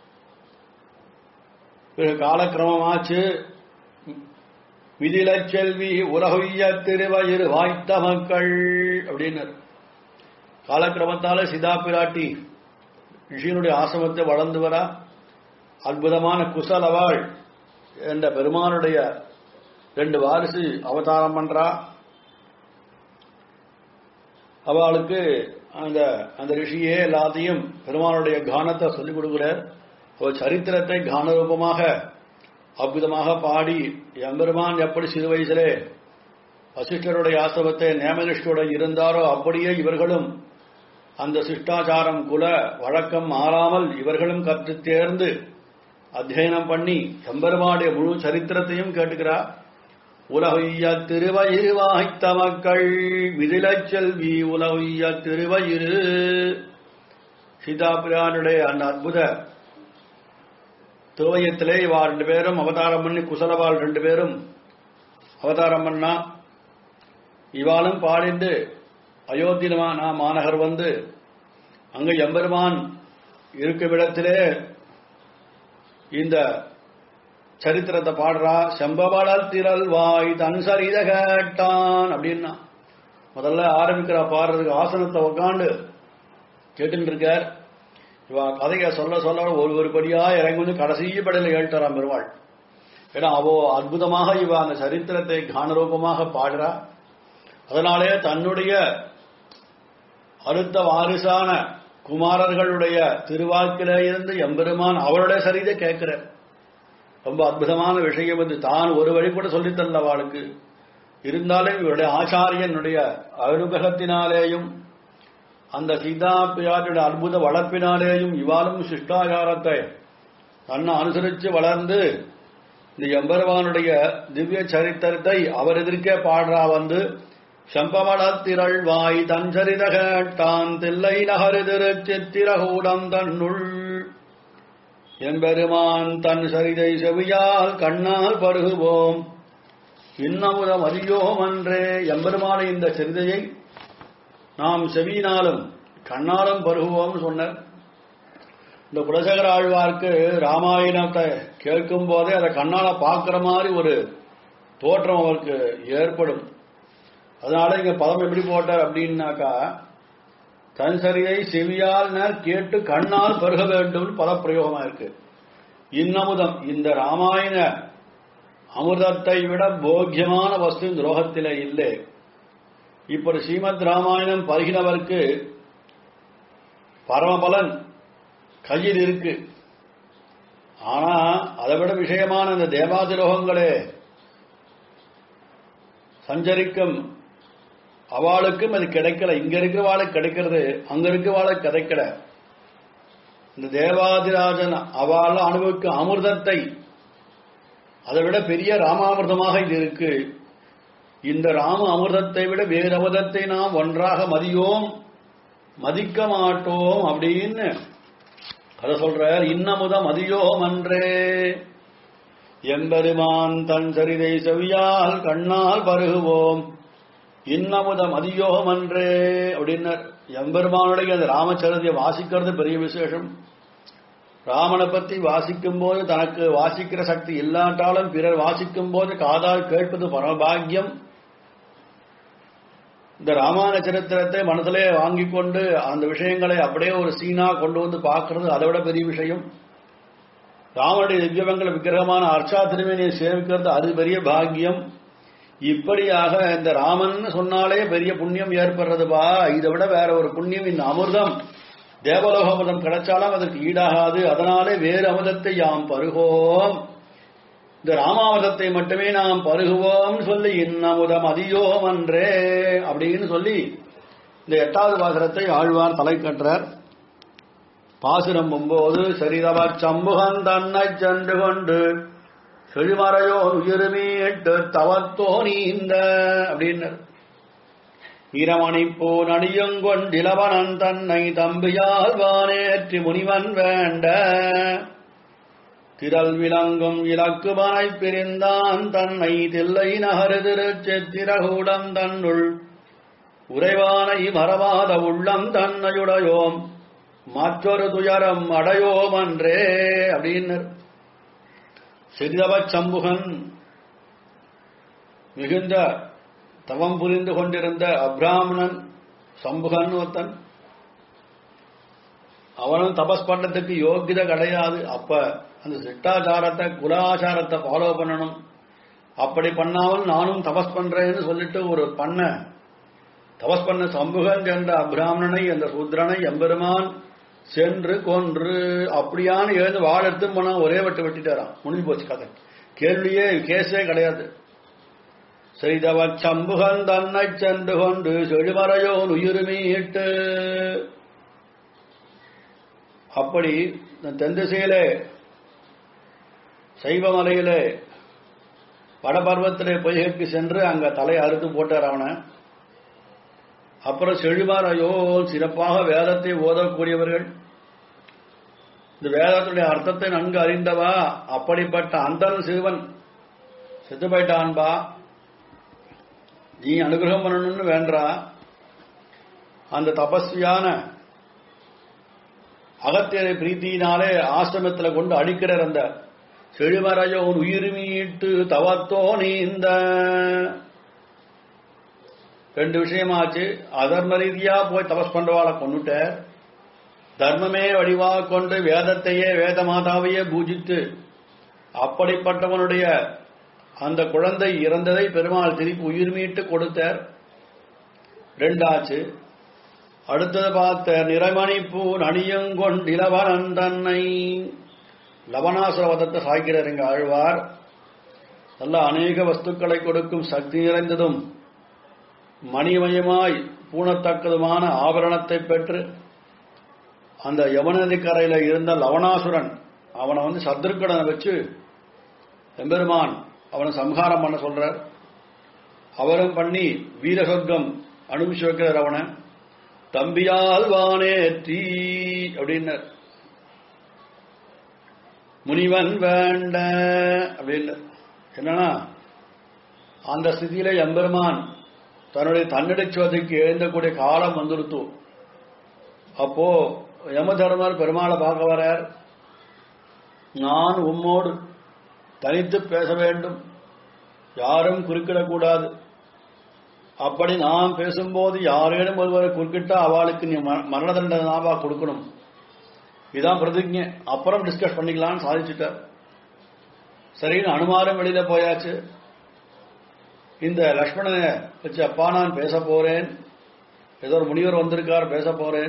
பிறகு காலக்கிரமமாச்சு மிதில செல்வி உலகுய்ய திருவயிறு வாய்த்த மக்கள் அப்படின்னார் காலக்கிரமத்தால சிதா பிராட்டி ரிஷியனுடைய ஆசிரமத்தை வளர்ந்து வரா அற்புதமான குசலவாள் என்ற பெருமானுடைய ரெண்டு வாரிசு அவதாரம் பண்றா அவளுக்கு அந்த அந்த ரிஷியே எல்லாத்தையும் பெருமானுடைய கானத்தை சொல்லிக் கொடுக்கிறார் அவர் சரித்திரத்தை கான ரூபமாக அற்புதமாக பாடி எம்பெருமான் எப்படி சிறு வயசிலே வசிஷ்டருடைய ஆசிரமத்தை நேமனிஷ்டருடன் இருந்தாரோ அப்படியே இவர்களும் அந்த சிஷ்டாச்சாரம் குல வழக்கம் மாறாமல் இவர்களும் கற்று தேர்ந்து அத்தியனம் பண்ணி எம்பெருமானுடைய முழு சரித்திரத்தையும் கேட்டுக்கிறார் உலகைய திருவயிறு வாய்த்த மக்கள் மிதிலச் செல்வி உலகைய திருவயிறு சீதாபிரானுடைய அந்த அற்புத திருவயத்திலே இவா ரெண்டு பேரும் அவதாரம் பண்ணி குசலவாள் ரெண்டு பேரும் அவதாரம் பண்ணா இவாளும் பாடிண்டு அயோத்தி மாநகர் வந்து அங்க எம்பெருமான் இருக்கும் இடத்திலே இந்த சரித்திரத்தை பாடுறா செம்பவளல் திரள் வாய் தன் சரித கேட்டான் அப்படின்னா முதல்ல ஆரம்பிக்கிற பாடுறதுக்கு ஆசனத்தை உக்காண்டு கேட்டுட்டு இருக்கார் இவ கதையை சொல்ல சொல்ல ஒரு ஒரு படியா இறங்கி வந்து கடைசி படையில கேட்டாராம் பெருமாள் ஏன்னா அவோ அற்புதமாக இவ அந்த சரித்திரத்தை கானரூபமாக பாடுறா அதனாலே தன்னுடைய அடுத்த வாரிசான குமாரர்களுடைய திருவாக்கிலே இருந்து எம்பெருமான் அவருடைய சரிதை கேட்கிறார் ரொம்ப அற்புதமான விஷயம் வந்து தான் ஒரு வழி கூட சொல்லித்தரல அவளுக்கு இருந்தாலும் இவருடைய ஆச்சாரியனுடைய அனுகிரகத்தினாலேயும் அந்த சீதா பிராட்டியுடைய அற்புத வளர்ப்பினாலேயும் இவாலும் சிஷ்டாச்சாரத்தை தன்னை அனுசரித்து வளர்ந்து இந்த எம்பெருமானுடைய திவ்ய சரித்திரத்தை அவர் எதிர்க்கே பாடுறா வந்து செம்பவளத்திரள் வாய் தன் சரித கேட்டான் தில்லை நகரு திருச்சித்திரகூடம் தன்னுள் எம்பெருமான் தன் சரிதை செவியால் கண்ணால் பருகுவோம் இன்னமுதம் அறியோம் அன்றே எம்பெருமான இந்த சரிதையை நாம் செவியினாலும் கண்ணாலும் பருகுவோம் சொன்னார் இந்த குலசேகர ஆழ்வார்க்கு ராமாயணத்தை கேட்கும் போதே அதை கண்ணால பார்க்கிற மாதிரி ஒரு தோற்றம் அவருக்கு ஏற்படும் அதனால இங்க பதம் எப்படி போட்டார் அப்படின்னாக்கா தன் சரியை செவியால் கேட்டு கண்ணால் பருக வேண்டும் பதப்பிரயோகமா இருக்கு இன்னமுதம் இந்த ராமாயண அமிர்தத்தை விட போக்கியமான வஸ்து இந்த லோகத்திலே இல்லை இப்படி ஸ்ரீமத் ராமாயணம் பருகினவருக்கு பரமபலன் கையில் இருக்கு ஆனா அதை விட விஷயமான இந்த தேவாதிலோகங்களே சஞ்சரிக்கும் அவளுக்கும் அது கிடைக்கல இங்க இருக்கிறவாளுக்கு கிடைக்கிறது அங்க இருக்கிறவாளுக்கு கிடைக்கல இந்த தேவாதிராஜன் அவள் அனுபவிக்கும் அமிர்தத்தை அதை விட பெரிய ராமாமிர்தமாக இது இருக்கு இந்த ராம அமிர்தத்தை விட வேறு அமிர்தத்தை நாம் ஒன்றாக மதியோம் மதிக்க மாட்டோம் அப்படின்னு அதை சொல்றார் இன்னமுதம் மதியோம் அன்றே எம்பெருமான் தன் சரிதை செவியால் கண்ணால் பருகுவோம் இன்னமுதம் அதியோகம் அன்றே அப்படின்னர் எம்பெருமானுடைய அந்த ராமச்சரிதையை வாசிக்கிறது பெரிய விசேஷம் ராமனை பத்தி வாசிக்கும் போது தனக்கு வாசிக்கிற சக்தி இல்லாட்டாலும் பிறர் வாசிக்கும் போது காதால் கேட்பது பரமபாகியம் இந்த ராமாயண சரித்திரத்தை மனதிலே வாங்கி கொண்டு அந்த விஷயங்களை அப்படியே ஒரு சீனா கொண்டு வந்து பார்க்கறது அதை விட பெரிய விஷயம் ராமனுடைய திவ்யமங்கல விக்கிரகமான அர்ச்சா திருமேனியை சேவிக்கிறது அது பெரிய பாக்கியம் இப்படியாக இந்த ராமன் சொன்னாலே பெரிய புண்ணியம் ஏற்படுறதுப்பா இதை விட வேற ஒரு புண்ணியம் இந்த அமிர்தம் தேவலோக அமிர்தம் கிடைச்சாலும் அதற்கு ஈடாகாது அதனாலே வேறு அமிர்தத்தை யாம் பருகோம் இந்த ராமாவதத்தை மட்டுமே நாம் பருகுவோம் சொல்லி இன்னமுதம் அதியோம் அன்றே அப்படின்னு சொல்லி இந்த எட்டாவது பாசுரத்தை ஆழ்வார் தலை கட்டுறார் பாசுரம் ஒன்பது சரிதவ சம்புகன் தன்னை சென்று கொண்டு செழுமறையோ உயிருமீட்டு தவத்தோ நீந்த அப்படின்னு இரமணிப்போ நடியங்கொண்டிலவனன் தன்னை தம்பியால் வானேற்றி முனிவன் வேண்ட திரள் விளங்கும் இலக்குமனை பிரிந்தான் தன்னை தில்லை நகரு திருச்சித்திரகூடம் தன்னுள் உறைவானை மறவாத உள்ளம் தன்னையுடையோம் மற்றொரு துயரம் அடையோம் அன்றே அப்படின்னு சிறிதவ சம்புகன் மிகுந்த தவம் புரிந்து கொண்டிருந்த அப்ராமணன் சம்புகன் ஒருத்தன் அவனும் தபஸ் பண்ணதுக்கு யோகியதை கிடையாது அப்ப அந்த சிட்டாச்சாரத்தை குலாச்சாரத்தை ஃபாலோ பண்ணணும் அப்படி பண்ணாமல் நானும் தபஸ் பண்றேன்னு சொல்லிட்டு ஒரு பண்ண தபஸ் பண்ண சம்புகன் என்ற அப்ராமணனை அந்த சூத்ரனை எம்பெருமான் சென்று கொன்று அப்படியான எழுந்து வாழ எடுத்து போனா ஒரே வெட்டு வெட்டிட்டாராம் முடிஞ்சு போச்சு கதை கேள்வியே கேஸே கிடையாது செய்தவ சம்புகன் தன்னை சென்று கொண்டு செழுமறையோன் உயிர்மீட்டு அப்படி தென் திசையிலே சைவமலையிலே வடபர்வத்திலே பொய்கைக்கு சென்று அங்க தலை அறுத்து போட்டார் அவனை அப்புறம் செழிமாரையோ சிறப்பாக வேதத்தை ஓதக்கூடியவர்கள் இந்த வேதத்துடைய அர்த்தத்தை நன்கு அறிந்தவா அப்படிப்பட்ட அந்தன் சிறுவன் செத்து போயிட்டான்பா நீ அனுகிரகம் பண்ணணும்னு வேண்டா அந்த தபஸ்வியான அகத்தியரை பிரீத்தியினாலே ஆசிரமத்துல கொண்டு அடிக்கிறார் அந்த செழிமறையோ உயிர் மீட்டு தவத்தோ நீந்த ரெண்டு விஷயமாச்சு அதர்ம ரீதியா போய் தபஸ் பண்றவாளை கொண்டுட்ட தர்மமே வடிவாக கொண்டு வேதத்தையே வேத மாதாவையே பூஜித்து அப்படிப்பட்டவனுடைய அந்த குழந்தை இறந்ததை பெருமாள் திருப்பி உயிர் மீட்டு கொடுத்தார் ரெண்டாச்சு அடுத்தது பார்த்த நிறமணிப்பூ நணியங்கொண்டிலவனன் தன்னை லவணாசுரவதத்தை சாய்க்கிறார் இங்க ஆழ்வார் நல்ல அநேக வஸ்துக்களை கொடுக்கும் சக்தி நிறைந்ததும் மணிமயமாய் பூணத்தக்கதுமான ஆபரணத்தை பெற்று அந்த யமுனதி கரையில இருந்த லவணாசுரன் அவனை வந்து சத்ருக்கடனை வச்சு எம்பெருமான் அவனை சம்ஹாரம் பண்ண சொல்றார் அவரும் பண்ணி வீரசொர்க்கம் அனுப்பிச்சு வைக்கிறார் அவனை தம்பியால் வானேற்றி அப்படின்னார் முனிவன் வேண்ட அப்படின்னு என்னன்னா அந்த ஸ்திதியில எம்பெருமான் தன்னுடைய தன்னடைச்சுவதற்கு எழுந்தக்கூடிய காலம் வந்துருத்து அப்போ யம தர்மர் பெருமாளை பார்க்க வரார் நான் உம்மோடு தனித்து பேச வேண்டும் யாரும் குறுக்கிடக்கூடாது அப்படி நாம் பேசும்போது யாரேனும் ஒருவரை குறுக்கிட்டா அவளுக்கு நீ ம- மரண தண்டனாவா கொடுக்கணும் இதான் பிரதிஜை அப்புறம் டிஸ்கஸ் பண்ணிக்கலாம்னு சாதிச்சுட்டார் சரின்னு அனுமாரம் வெளியில போயாச்சு இந்த லக்ஷ்மணனை வச்சு அப்பா நான் பேச போறேன் ஏதோ ஒரு முனிவர் வந்திருக்கார் பேச போறேன்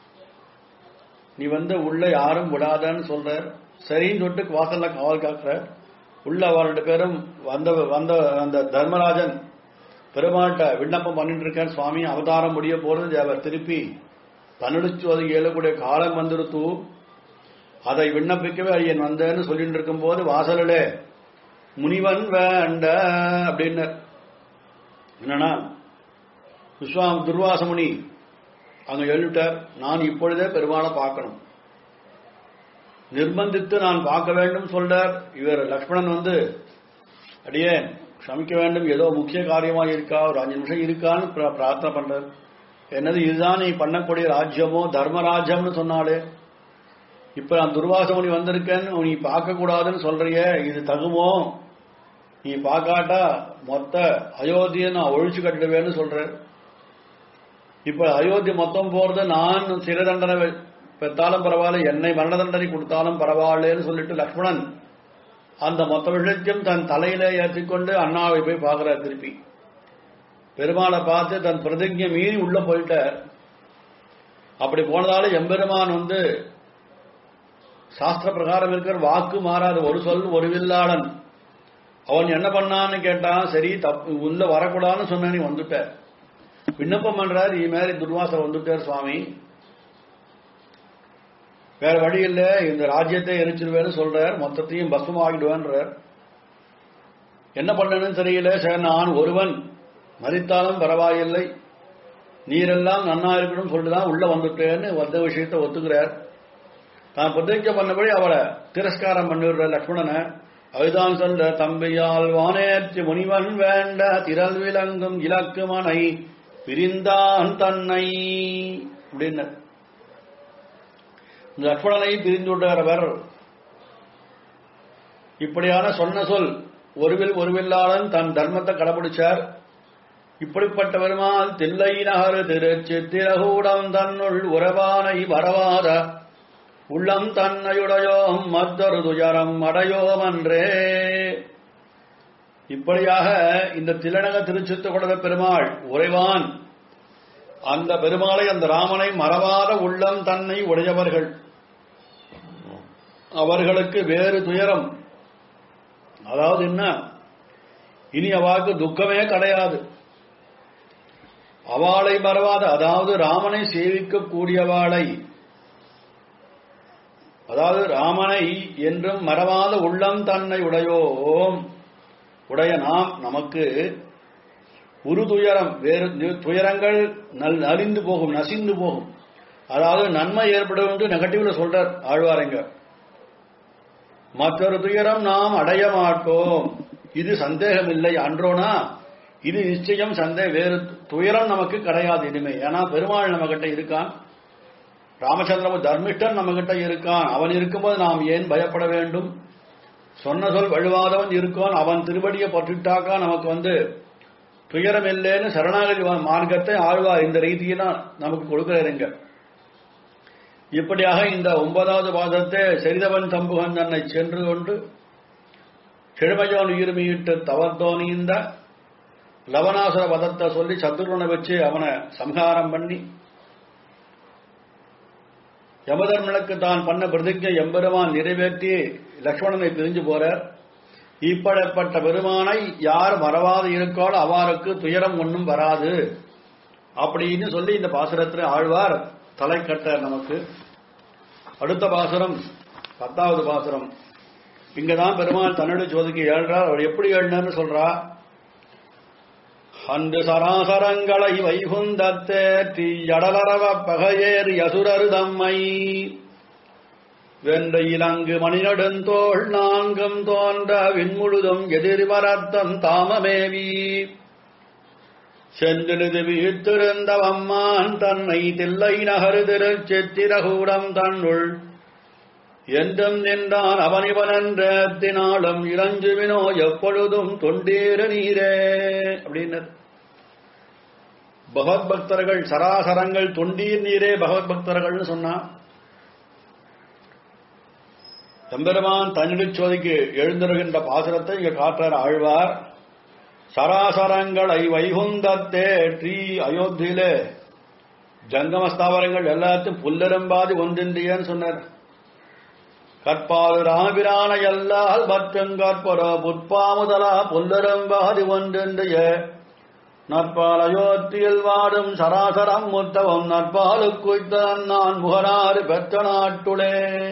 நீ வந்து உள்ள யாரும் விடாதன்னு சொல்றார் சரின்னு சொல்லிட்டு வாசல்ல காவல் காக்குற உள்ள அவ ரெண்டு பேரும் வந்த வந்த அந்த தர்மராஜன் பெருமாள்கிட்ட விண்ணப்பம் பண்ணிட்டு இருக்கேன் சுவாமி அவதாரம் முடிய போறது அவர் திருப்பி தன்னுடிச்சு அது இயலக்கூடிய காலம் வந்துருத்து அதை விண்ணப்பிக்கவே ஐயன் வந்தேன்னு சொல்லிட்டு இருக்கும்போது வாசலிலே முனிவன் வேண்ட அப்படின்னு என்னன்னா விஸ்வாம் துர்வாசமுனி அங்க எழுட்டார் நான் இப்பொழுதே பெருமாளை பார்க்கணும் நிர்பந்தித்து நான் பார்க்க வேண்டும் சொல்றார் இவர் லக்ஷ்மணன் வந்து அடியே க்ஷமிக்க வேண்டும் ஏதோ முக்கிய காரியமா இருக்கா ஒரு அஞ்சு நிமிஷம் இருக்கான்னு பிர- பிரார்த்தனை பண்றார் என்னது இதுதான் நீ பண்ணக்கூடிய ராஜ்யமோ தர்மராஜ்யம்னு சொன்னாலே இப்ப நான் துர்வாசமுனி வந்திருக்கேன்னு நீ பார்க்க கூடாதுன்னு சொல்றியே இது தகுமோ நீ பார்க்காட்டா மொத்த அயோத்தியை நான் ஒழிச்சு கட்டிடுவேன்னு சொல்றேன் இப்ப அயோத்தி மொத்தம் போறது நான் சிறை தண்டனை வெ- பெற்றாலும் பரவாயில்ல என்னை மரண தண்டனை கொடுத்தாலும் பரவாயில்லன்னு சொல்லிட்டு லக்ஷ்மணன் அந்த மொத்த விஷயத்தையும் தன் தலையில ஏற்றிக்கொண்டு அண்ணாவை போய் பார்க்கிறார் திருப்பி பெருமாளை பார்த்து தன் பிரதிஜை மீறி உள்ள போயிட்டார் அப்படி போனதால எம்பெருமான் வந்து சாஸ்திர பிரகாரம் இருக்கிற வாக்கு மாறாத ஒரு சொல் ஒரு வில்லாளன் அவன் என்ன பண்ணான்னு கேட்டான் சரி தப்பு உள்ள வரக்கூடாதுன்னு சொன்ன நீ வந்துட்ட விண்ணப்பம் பண்றார் இது மாதிரி துர்வாசம் வந்துட்டார் சுவாமி வேற வழி இல்ல இந்த ராஜ்யத்தை எரிச்சிருவேன்னு சொல்றார் மொத்தத்தையும் பஸ்மம் ஆகிடுவேன்றார் என்ன பண்ணணும்னு தெரியல சரி நான் ஒருவன் மறித்தாலும் பரவாயில்லை நீரெல்லாம் நன்னா இருக்கணும்னு சொல்லிட்டுதான் உள்ள வந்துட்டேன்னு வந்த விஷயத்தை ஒத்துக்கிறார் தான் பிரதிஜை பண்ணபடி அவளை திரஸ்காரம் பண்ணிவிடுற லக்ஷ்மணனை அதுதான் சொல்ற தம்பியால் வானேற்றி முனிவன் வேண்ட திரள் விளங்கும் இலக்குமனை பிரிந்தான் தன்னை அப்படின்னு லக்ஷ்மணனை பிரிந்துள்ளவர் இப்படியான சொன்ன சொல் ஒருவில் ஒருவில்லாளன் தன் தர்மத்தை கடைபிடிச்சார் இப்படிப்பட்ட பெருமாள் தில்லை நகர் திருச்சித்திரகூடம் தன்னுள் உறவானை வரவாத உள்ளம் தன்னையுடையோம் மற்றொரு துயரம் அடையோம் அன்றே இப்படியாக இந்த திலநக திருச்சித்துக்குடத பெருமாள் உறைவான் அந்த பெருமாளை அந்த ராமனை மறவாத உள்ளம் தன்னை உடையவர்கள் அவர்களுக்கு வேறு துயரம் அதாவது என்ன இனி அவாக்கு துக்கமே கிடையாது அவளை மறவாத அதாவது ராமனை சேவிக்க கூடியவாளை அதாவது ராமனை என்றும் மறவாத உள்ளம் தன்னை உடையோம் உடைய நாம் நமக்கு ஒரு துயரம் வேறு துயரங்கள் நல் நலிந்து போகும் நசிந்து போகும் அதாவது நன்மை ஏற்படும் என்று நெகட்டிவ்ல சொல்றார் ஆழ்வாரங்க மற்றொரு துயரம் நாம் அடைய மாட்டோம் இது சந்தேகம் இல்லை அன்றோனா இது நிச்சயம் சந்தேகம் வேறு துயரம் நமக்கு கிடையாது இனிமே ஏன்னா பெருமாள் நம்ம கிட்ட இருக்கான் ராமச்சந்திரம தர்மிஷ்டன் நம்ம கிட்ட இருக்கான் அவன் இருக்கும்போது நாம் ஏன் பயப்பட வேண்டும் சொன்ன சொல் வழுவாதவன் இருக்கான் அவன் திருவடியை பற்றிட்டாக்கா நமக்கு வந்து துயரம் இல்லைன்னு சரணாகதி மார்க்கத்தை ஆழ்வார் இந்த ரீதியினா நமக்கு கொடுக்கிறாருங்க இப்படியாக இந்த ஒன்பதாவது பாதத்தை சரிதவன் தம்புகன் தன்னை சென்று கொண்டு கிழமையோன் உயிர்மையிட்டு தவத்தோனிந்த லவனாசுர பதத்தை சொல்லி சத்துருவனை வச்சு அவனை சம்ஹாரம் பண்ணி யமதர்மனுக்கு தான் பண்ண பிரதிஜை எம்பெருமான் நிறைவேற்றி லக்ஷ்மணனை பிரிஞ்சு போறார் இப்படிப்பட்ட பெருமானை யார் மறவாது இருக்காளோ அவருக்கு துயரம் ஒன்றும் வராது அப்படின்னு சொல்லி இந்த பாசுரத்தில் ஆழ்வார் தலை கட்டார் நமக்கு அடுத்த பாசுரம் பத்தாவது பாசுரம் இங்கதான் பெருமாள் தன்னுடைய ஜோதிக்கு ஏழ்றார் அவர் எப்படி ஏழ்னார்னு சொல்றா அன்று சராசரங்களை வைகுந்தத்தேற்றி அடலரவ பகையேறி அசுரரு தம்மை வென்ற இலங்கு மணிநடுந்தோள் நான்கும் தோன்ற விண்முழுதும் எதிர்வரத்தம் தாமமேவி செந்திழுது வீழ்த்திருந்த வம்மான் தன்னை தில்லை நகரு திருச்சித்திரகூடம் தன்னுள் என்றும் நின்றான் அவனிவனன்றத்தினாலும் இளஞ்சுவினோ எப்பொழுதும் தொண்டீர நீரே அப்படின்னு பகவத் பக்தர்கள் சராசரங்கள் தொண்டீர் நீரே பகவத் பக்தர்கள்னு சொன்னா எம்பெருமான் தன்னிடச் சோதிக்கு எழுந்திருகின்ற பாசுரத்தை இங்க காட்டுறார் ஆழ்வார் சராசரங்களை வைகுந்தத்தே ட்ரீ அயோத்தியிலே ஜங்கமஸ்தாவரங்கள் எல்லாத்தையும் புல்லெரும்பாதி ஒன்றின்றியன்னு சொன்னார் கற்பாது ராபிரான எல்லால் மற்றும் கற்பர புட்பாமுதலா புல்லெரும்பாதி ஒன்றின்றிய நற்பால் அயோத்தியில் வாடும் சராசரம் முத்தவம் நற்பாலுக்குய்த்தான் நான் முகனாறு பெற்ற நாட்டுளே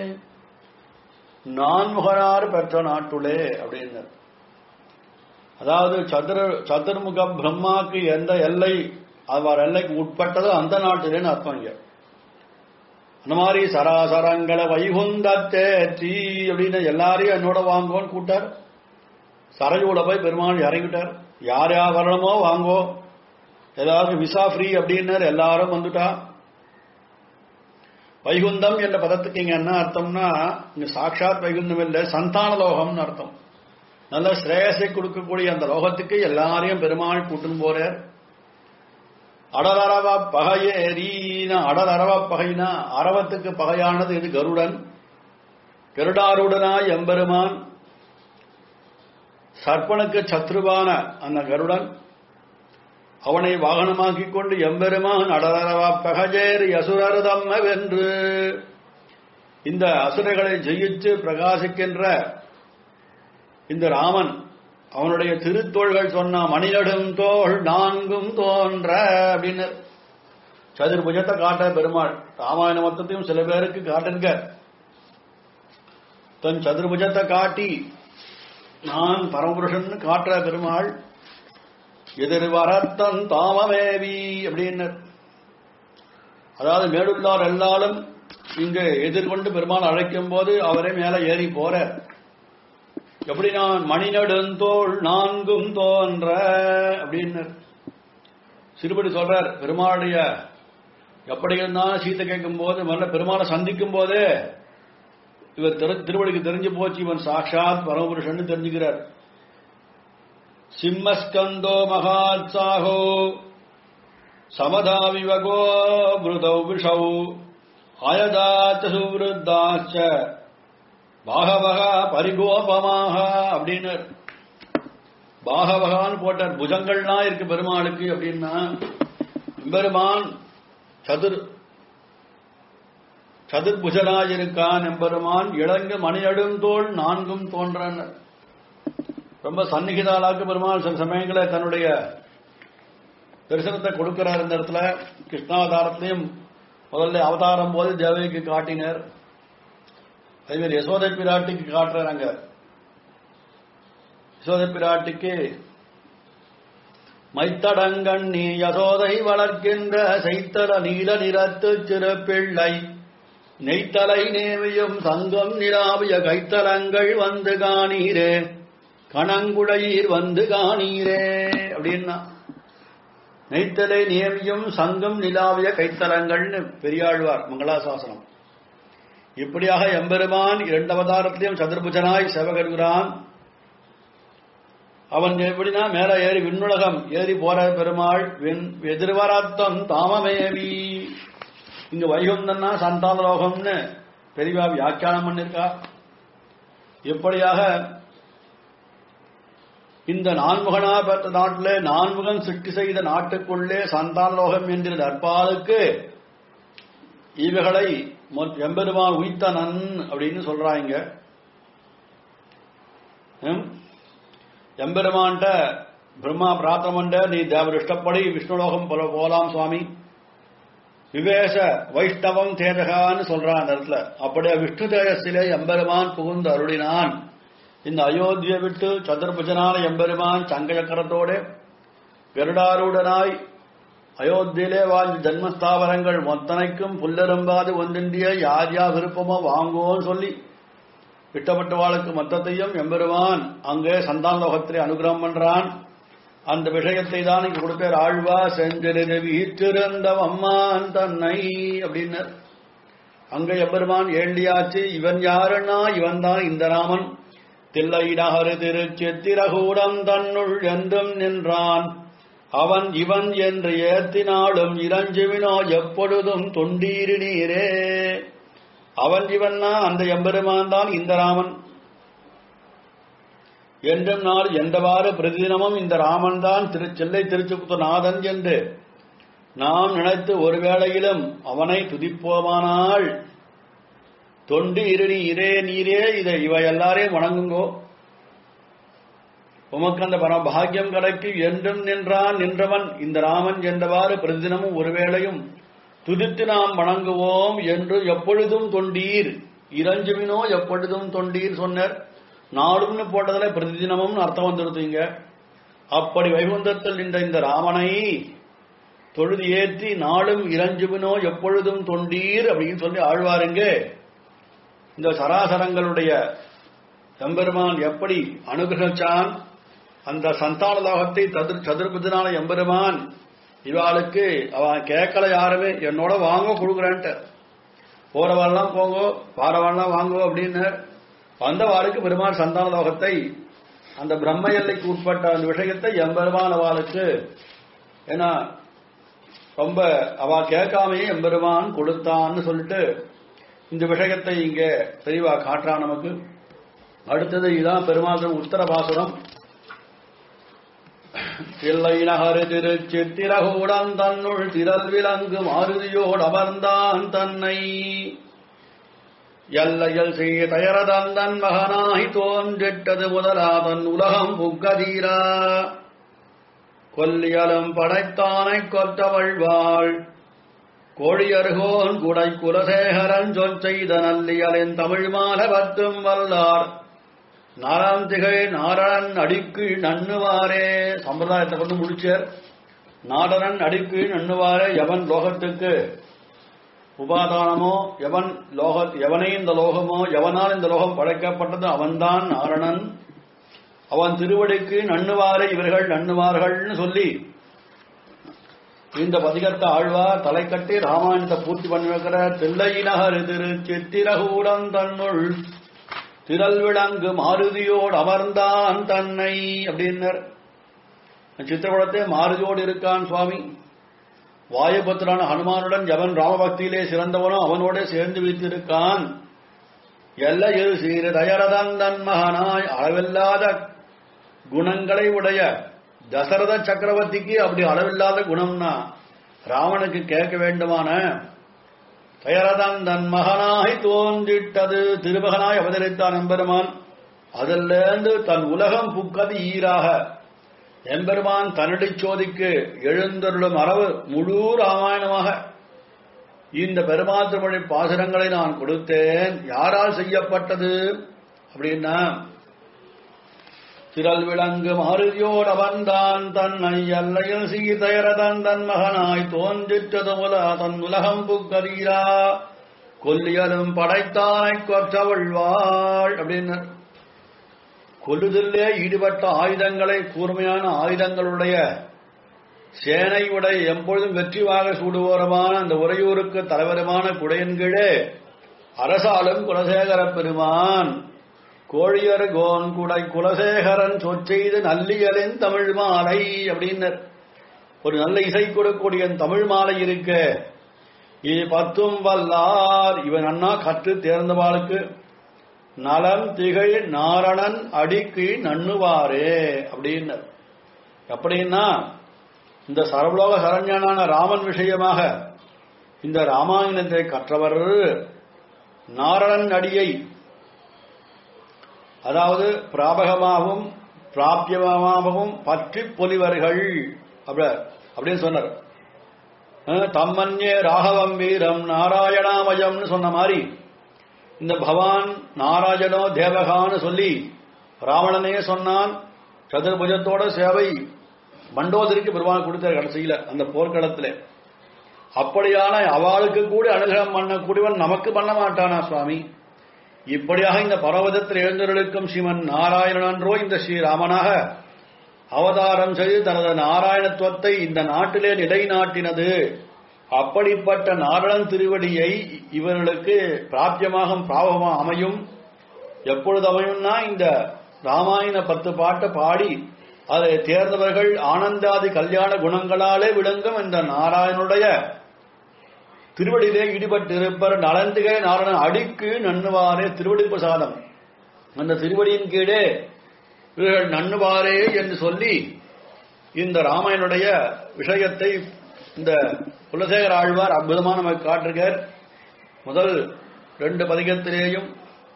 நான் முகனாறு பெற்ற நாட்டுளே அப்படின்னார் அதாவது சதுர சதுர்முக பிரம்மாக்கு எந்த எல்லை அவர் எல்லைக்கு உட்பட்டதோ அந்த நாட்டிலேன்னு அர்த்தம் இங்க அந்த மாதிரி சராசரங்களை வைகுந்தத்தே தீ அப்படின்னு எல்லாரையும் என்னோட வாங்கோன்னு கூட்டார் சரையூட போய் பெருமாள் இறங்கிட்டார் யார் யார் வரணுமோ வாங்கோ ஏதாவது விசா ஃப்ரீ அப்படின்னார் எல்லாரும் வந்துட்டா வைகுந்தம் என்ற பதத்துக்கு இங்க என்ன அர்த்தம்னா இங்க சாட்சாத் வைகுந்தம் இல்லை சந்தான லோகம்னு அர்த்தம் நல்ல ஸ்ரேயஸை கொடுக்கக்கூடிய அந்த லோகத்துக்கு எல்லாரையும் பெருமாள் கூட்டுன்னு போறார் அடலரவ பகையேரீனா அடலரவ பகைனா அரவத்துக்கு பகையானது இது கருடன் கருடாருடனாய் எம்பெருமான் சர்ப்பனுக்கு சத்ருவான அந்த கருடன் அவனை வாகனமாக்கிக் கொண்டு எம்பெருமான் அடலரவ பகஜேர் அசுரர் வென்று இந்த அசுரர்களை ஜெயிச்சு பிரகாசிக்கின்ற இந்த ராமன் அவனுடைய திருத்தோள்கள் சொன்னா மணிநடும் தோள் நான்கும் தோன்ற அப்படின்னு சதுர்புஜத்தை காட்ட பெருமாள் ராமாயண மொத்தத்தையும் சில பேருக்கு காட்டுங்க தன் சதுர்புஜத்தை காட்டி நான் பரமபுருஷன் காட்டுற பெருமாள் எதிர் வரத்தன் தாமமேவி அப்படின்னு அதாவது மேடுள்ளார் எல்லாரும் இங்கு எதிர்கொண்டு பெருமாள் அழைக்கும் போது அவரே மேல ஏறி போற எப்படி நான் மணி நெடுந்தோள் நான்கும் தோன்ற அப்படின்னு சிறுபடி சொல்றார் பெருமாளுடைய எப்படி இருந்தாலும் சீத்தை கேட்கும் போது முதல்ல பெருமாளை சந்திக்கும் போதே இவர் திரு- திருவடிக்கு தெரிஞ்சு போச்சு இவன் சாட்சாத் பரமபுருஷன் தெரிஞ்சுக்கிறார் சிம்மஸ்கந்தோ மகாத்சாகோ சமதாவிவகோ மிருதௌ விஷௌ ஆயதாச்ச சுவிருத்தாச்ச பாகவகா பரிகோபமாக அப்படின்னு பாகவகான்னு போட்டார் புஜங்கள்லாம் இருக்கு பெருமாளுக்கு அப்படின்னா பெருமான் சதுர் சதுர்புஜனாய் இருக்கான் எம்பெருமான் இளங்கு மணியடும் தோள் நான்கும் தோன்றன ரொம்ப சந்நிகிதாளாக்கு பெருமாள் சில சமயங்களில் தன்னுடைய தரிசனத்தை கொடுக்கிறார் இந்த இடத்துல கிருஷ்ணாவதாரத்திலையும் முதல்ல அவதாரம் போது தேவகிக்கு காட்டினர் அதே மாதிரி யசோதை பிராட்டிக்கு காட்டுறாங்க யசோதை பிராட்டிக்கு மைத்தடங்கண்ணி யசோதை வளர்க்கின்ற செய்தல நீல நிறத்து சிறுபிள்ளை நெய்த்தலை நேமியும் சங்கம் நிலாவிய கைத்தலங்கள் வந்து காணீரே கணங்குடையீர் வந்து காணீரே அப்படின்னா நெய்த்தலை நேமியும் சங்கம் நிலாவிய கைத்தலங்கள்னு பெரியாழ்வார் மங்களாசாசனம் இப்படியாக எம்பெருமான் இரண்டு அவதாரத்திலையும் சதுர்புஜனாய் சேவகர்கிறான் அவன் எப்படின்னா மேல ஏறி விண்ணுலகம் ஏறி போற பெருமாள் விண் எதிர்வராத்தம் தாமமேவி இங்க வைகுந்தன்னா சந்தான லோகம்னு பெரியவா வியாக்கியானம் பண்ணிருக்கா இப்படியாக இந்த நான்முகனா பெற்ற நாட்டிலே நான்முகன் சிருஷ்டி செய்த நாட்டுக்குள்ளே சந்தான லோகம் என்கிற நற்பாலுக்கு இவைகளை மொத்- எம்பெருமான் உய்த்தனன் அப்படின்னு சொல்றாங்க ம்? எம்பெருமான்ட்ட பிரம்மா பிரார்த்தனை பண்ண நீ தேவர் இஷ்டப்படி விஷ்ணுலோகம் போல போலாம் சுவாமி விவேச வைஷ்ணவம் தேஜகான்னு சொல்றான் அந்த இடத்துல அப்படியே விஷ்ணு தேஜஸிலே எம்பெருமான் புகுந்து அருளினான் இந்த அயோத்தியை விட்டு சதுர்புஜனான எம்பெருமான் சங்க சக்கரத்தோட கருடாரூடனாய் அயோத்தியிலே வாழ்ந்த ஜன்மஸ்தாவரங்கள் மொத்தனைக்கும் புல்லரும்பாது ஒன்றின்றிய யார் யார் விருப்பமோ வாங்குவோன்னு சொல்லி விட்டப்பட்டவாளுக்கு மொத்தத்தையும் எம்பெருமான் அங்கே சந்தான லோகத்திலே அனுகிரகம் பண்றான் அந்த விஷயத்தை தான் இங்க கொடுப்பார் ஆழ்வா செஞ்சிருந்த வீற்றிருந்த அம்மான் தன்னை அப்படின்னு அங்க எம்பெருமான் ஏண்டியாச்சு இவன் யாருன்னா இவன் தான் இந்த ராமன் தில்லைநகரு திருச்சித்திரகூடம் தன்னுள் என்றும் நின்றான் அவன் இவன் என்று ஏத்தினாலும் இளஞ்சுவினோ எப்பொழுதும் தொண்டீரு நீரே அவன் இவன்னா அந்த எம்பெருமான் தான் இந்த ராமன் என்றும் நாள் எந்தவாறு பிரதிதினமும் இந்த ராமன் தான் திரு செல்லை திருச்சுக்குத்தநாதன் என்று நாம் நினைத்து ஒரு வேளையிலும் அவனை துதிப்போமானால் தொண்டு இரு நீரே நீரே இதை இவை எல்லாரையும் வணங்குங்கோ உமக்கு அந்த பரபாகியம் கிடைக்கு என்றும் நின்றான் நின்றவன் இந்த ராமன் என்றவாறு பிரதிதினமும் ஒருவேளையும் துதித்து நாம் வணங்குவோம் என்று எப்பொழுதும் தொண்டீர் இரஞ்சுவினோ எப்பொழுதும் தொண்டீர் சொன்னார் நாடும்னு போட்டதுல பிரதிதினமும் அர்த்தம் வந்துருத்தீங்க அப்படி வைகுந்தத்தில் நின்ற இந்த ராமனை தொழுது ஏற்றி நாளும் இரஞ்சுவினோ எப்பொழுதும் தொண்டீர் அப்படின்னு சொல்லி ஆழ்வாருங்க இந்த சராசரங்களுடைய எம்பெருமான் எப்படி அனுகிரகிச்சான் அந்த சந்தான லோகத்தை ததிர் சதுர்புதனான எம்பெருமான் இவாளுக்கு அவன் கேட்கல யாருமே என்னோட வாங்க கொடுக்குறேன்ட்டு போறவாள்லாம் போங்கோ வாரவாள்லாம் வாங்கோ அப்படின்னு வந்தவாளுக்கு பெருமான் சந்தான லோகத்தை அந்த பிரம்ம எல்லைக்கு உட்பட்ட அந்த விஷயத்தை எம்பெருமான் அவளுக்கு ஏன்னா ரொம்ப அவ கேட்காமையே எம்பெருமான் கொடுத்தான்னு சொல்லிட்டு இந்த விஷயத்தை இங்க தெளிவா காட்டுறான் நமக்கு அடுத்தது இதான் பெருமாள் உத்தர பாசுரம் தில்லை நகரு திருச்சித்திரகூடம் தன்னுள் திரள் விலங்கு மாருதியோடு அமர்ந்தான் தன்னை எல்லையல் செய்ய தயரதந்தன் மகனாகி தோன்றிட்டது முதலாதன் உலகம் புக்கதீரா கொல்லியலும் படைத்தானை கொற்றவள்வாள் கோழியர்கோன் குடை குலசேகரன் சொல் செய்த நல்லியலின் தமிழ் மால பத்தும் வல்லார் நாராந்திகை நாரணன் அடிக்கு நண்ணுவாரே சம்பிரதாயத்தை கொண்டு முடிச்சார் நாடனன் அடிக்கு நண்ணுவாரே எவன் லோகத்துக்கு உபாதானமோ எவன் லோக எவனே இந்த லோகமோ எவனால் இந்த லோகம் படைக்கப்பட்டது அவன்தான் நாரணன் அவன் திருவடிக்கு நண்ணுவாரே இவர்கள் நண்ணுவார்கள்னு சொல்லி இந்த பதிகத்தை ஆழ்வார் தலை கட்டி ராமாயணத்தை பூர்த்தி பண்ணி வைக்கிற தில்லையினகர் திரு சித்திரகூடம் தன்னுள் திரள் விளங்கு மாருதியோடு அமர்ந்தான் தன்னை அப்படின்னர் சித்திரகுடத்தை மாருதியோடு இருக்கான் சுவாமி வாயுபத்திரான ஹனுமானுடன் எவன் ராமபக்தியிலே சிறந்தவனோ அவனோட சேர்ந்து வைத்திருக்கான் எல்லையில் சீர தயரதந்தன் மகனாய் அளவில்லாத குணங்களை உடைய தசரத சக்கரவர்த்திக்கு அப்படி அளவில்லாத குணம்னா ராவனுக்கு கேட்க வேண்டுமான தயரதன் தன் மகனாய் தோன்றிட்டது திருமகனாய் அவதரித்தான் எம்பெருமான் அதிலிருந்து தன் உலகம் புக்கது ஈராக எம்பெருமான் தன்னடி சோதிக்கு எழுந்தருளும் அரவு முழு ராமாயணமாக இந்த பெருமாத்திரமொழி பாசுரங்களை நான் கொடுத்தேன் யாரால் செய்யப்பட்டது அப்படின்னா திரள் விளங்கு மாறுதியோர் அவன்தான் தன்னை எல்லையில் சீதையரதன் தன் மகனாய் தோன்றிற்றது முல தன் உலகம் புக்கரீரா கொல்லியலும் படைத்தானை கொற்றவள்வாள் அப்படின்னு கொல்லுதலே ஈடுபட்ட ஆயுதங்களை கூர்மையான ஆயுதங்களுடைய சேனையுடைய எப்பொழுதும் வெற்றிவாக சூடுவோரமான அந்த உறையூருக்கு தலைவருமான குடையன்கீழே அரசாலும் குலசேகர பெருமான் கோழியர் கோன் குடை குலசேகரன் சொற்செய்து நல்லியலின் தமிழ் மாலை அப்படின்னர் ஒரு நல்ல இசை கொடுக்கக்கூடிய தமிழ் மாலை இருக்க இது பத்தும் வல்லார் இவன் அண்ணா கற்று தேர்ந்தவாளுக்கு நலம் திகழ் நாரணன் அடிக்கு நண்ணுவாரே அப்படின்னு எப்படின்னா இந்த சர்வலோக சரண்யனான ராமன் விஷயமாக இந்த ராமாயணத்தை கற்றவர் நாரணன் அடியை அதாவது பிராபகமாகவும் பிராபியமாகவும் பற்றி பொலிவர்கள் அப்படி அப்படின்னு சொன்னார் அஹ், தம்மன்யே ராகவம் வீரம் நாராயணாமயம்னு சொன்ன மாதிரி இந்த பவான் நாராயணோ தேவகான்னு சொல்லி ராவணனே சொன்னான் சதுர்புஜத்தோட சேவை மண்டோதரிக்கு பெருமாள் கொடுத்தார் கடைசியில அந்த போர்க்களத்துல அப்படியான அவளுக்கு கூட அனுகிரகம் பண்ணக்கூடியவன் நமக்கு பண்ண மாட்டானா சுவாமி இப்படியாக இந்த பரவதத்தில் எழுந்தருளுக்கும் ஸ்ரீமன் நாராயணன்றோ இந்த ஸ்ரீராமனாக அவதாரம் செய்து தனது நாராயணத்துவத்தை இந்த நாட்டிலே நிலைநாட்டினது அப்படிப்பட்ட நாரணன் திருவடியை இவர்களுக்கு பிராபியமாக பிராபகமாக அமையும் எப்பொழுது அமையும்னா இந்த ராமாயண பத்து பாட்டை பாடி அதை தேர்ந்தவர்கள் ஆனந்தாதி கல்யாண குணங்களாலே விளங்கும் இந்த நாராயணனுடைய திருவடியிலே ஈடுபட்டிருப்பர் நலந்துகை நாரணன் அடிக்கு நண்ணுவாரே திருவடி பிரசாதம் அந்த திருவடியின் கீழே இவர்கள் நண்ணுவாரே என்று சொல்லி இந்த ராமாயணுடைய விஷயத்தை இந்த குலசேகர ஆழ்வார் அற்புதமாக நமக்கு காட்டுகிறார் முதல் ரெண்டு பதிகத்திலேயும்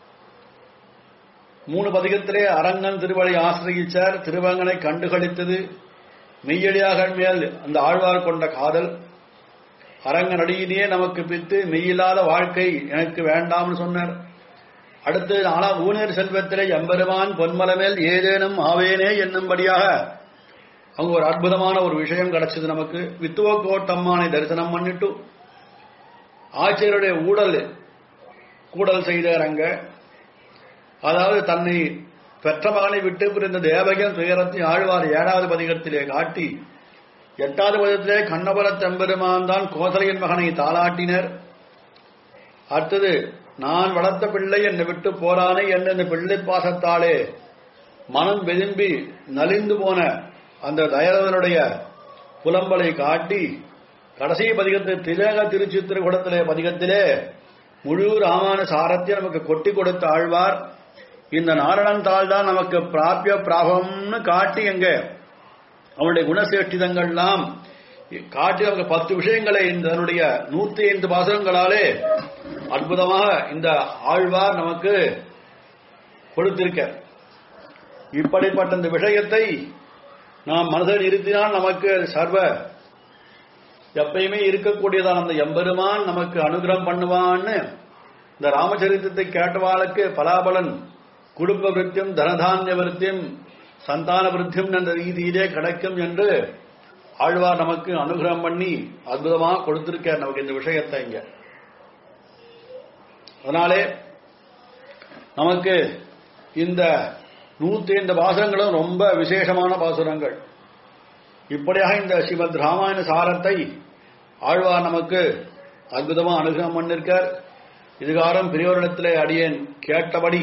மூணு பதிகத்திலே அரங்கன் திருவடி ஆசிரியிச்சார் திருவங்கனை கண்டுகளித்தது மெய்யடியாக மேல் அந்த ஆழ்வார் கொண்ட காதல் அரங்கன் அடியினே நமக்கு பித்து மெய்யில்லாத வாழ்க்கை எனக்கு வேண்டாம்னு சொன்னார் அடுத்து ஆனா ஊனர் செல்வத்திலே எம்பெருமான் பொன்மலமேல் ஏதேனும் ஆவேனே என்னும்படியாக அவங்க ஒரு அற்புதமான ஒரு விஷயம் கிடைச்சது நமக்கு வித்துவ கோட்டம்மானை தரிசனம் பண்ணிட்டு ஆச்சரியருடைய ஊடல் கூடல் செய்தார் அங்க அதாவது தன்னை பெற்ற மகனை விட்டு பிரிந்த தேவகன் துயரத்தை ஆழ்வார் ஏழாவது பதிகத்திலே காட்டி எட்டாவது பதிகத்திலே கண்ணபுர தெம்பெருமான் தான் கோசலையின் மகனை தாளாட்டினர் அடுத்தது நான் வளர்த்த பிள்ளை என்னை விட்டு போறானே என்ற இந்த பிள்ளை பாசத்தாலே மனம் வெதும்பி நலிந்து போன அந்த தயரவனுடைய புலம்பலை காட்டி கடைசி பதிகத்தில் திலக திருச்சித்திரகுடத்திலே பதிகத்திலே முழு ராமான சாரத்தை நமக்கு கொட்டி கொடுத்த ஆழ்வார் இந்த நாரணன் தாள் தான் நமக்கு பிராபிய பிராபம்னு காட்டி எங்க அவனுடைய குணசேஷ்டிதங்கள்லாம் காட்டி அவங்க பத்து விஷயங்களை இந்த தன்னுடைய நூத்தி ஐந்து பாசகங்களாலே அற்புதமாக இந்த ஆழ்வார் நமக்கு கொடுத்திருக்க இப்படிப்பட்ட இந்த விஷயத்தை நாம் மனதில் இருத்தினால் நமக்கு சர்வ எப்பயுமே இருக்கக்கூடியதான அந்த எம்பெருமான் நமக்கு அனுகிரகம் பண்ணுவான்னு இந்த ராமச்சரித்தத்தை கேட்டவாளுக்கு பலாபலன் குடும்ப விருத்தியும் தனதானிய விருத்தியும் சந்தான விருத்தியும் என்ற ரீதியிலே கிடைக்கும் என்று ஆழ்வார் நமக்கு அனுகிரகம் பண்ணி அற்புதமாக கொடுத்திருக்கார் நமக்கு இந்த விஷயத்தை இங்க அதனாலே நமக்கு இந்த நூத்தி ஐந்து பாசுரங்களும் ரொம்ப விசேஷமான பாசுரங்கள் இப்படியாக இந்த ஸ்ரீமத் ராமாயண சாரத்தை ஆழ்வார் நமக்கு அற்புதமா அனுகிரகம் பண்ணிருக்கார் இதுகாரம் பெரியோரிடத்திலே அடியேன் கேட்டபடி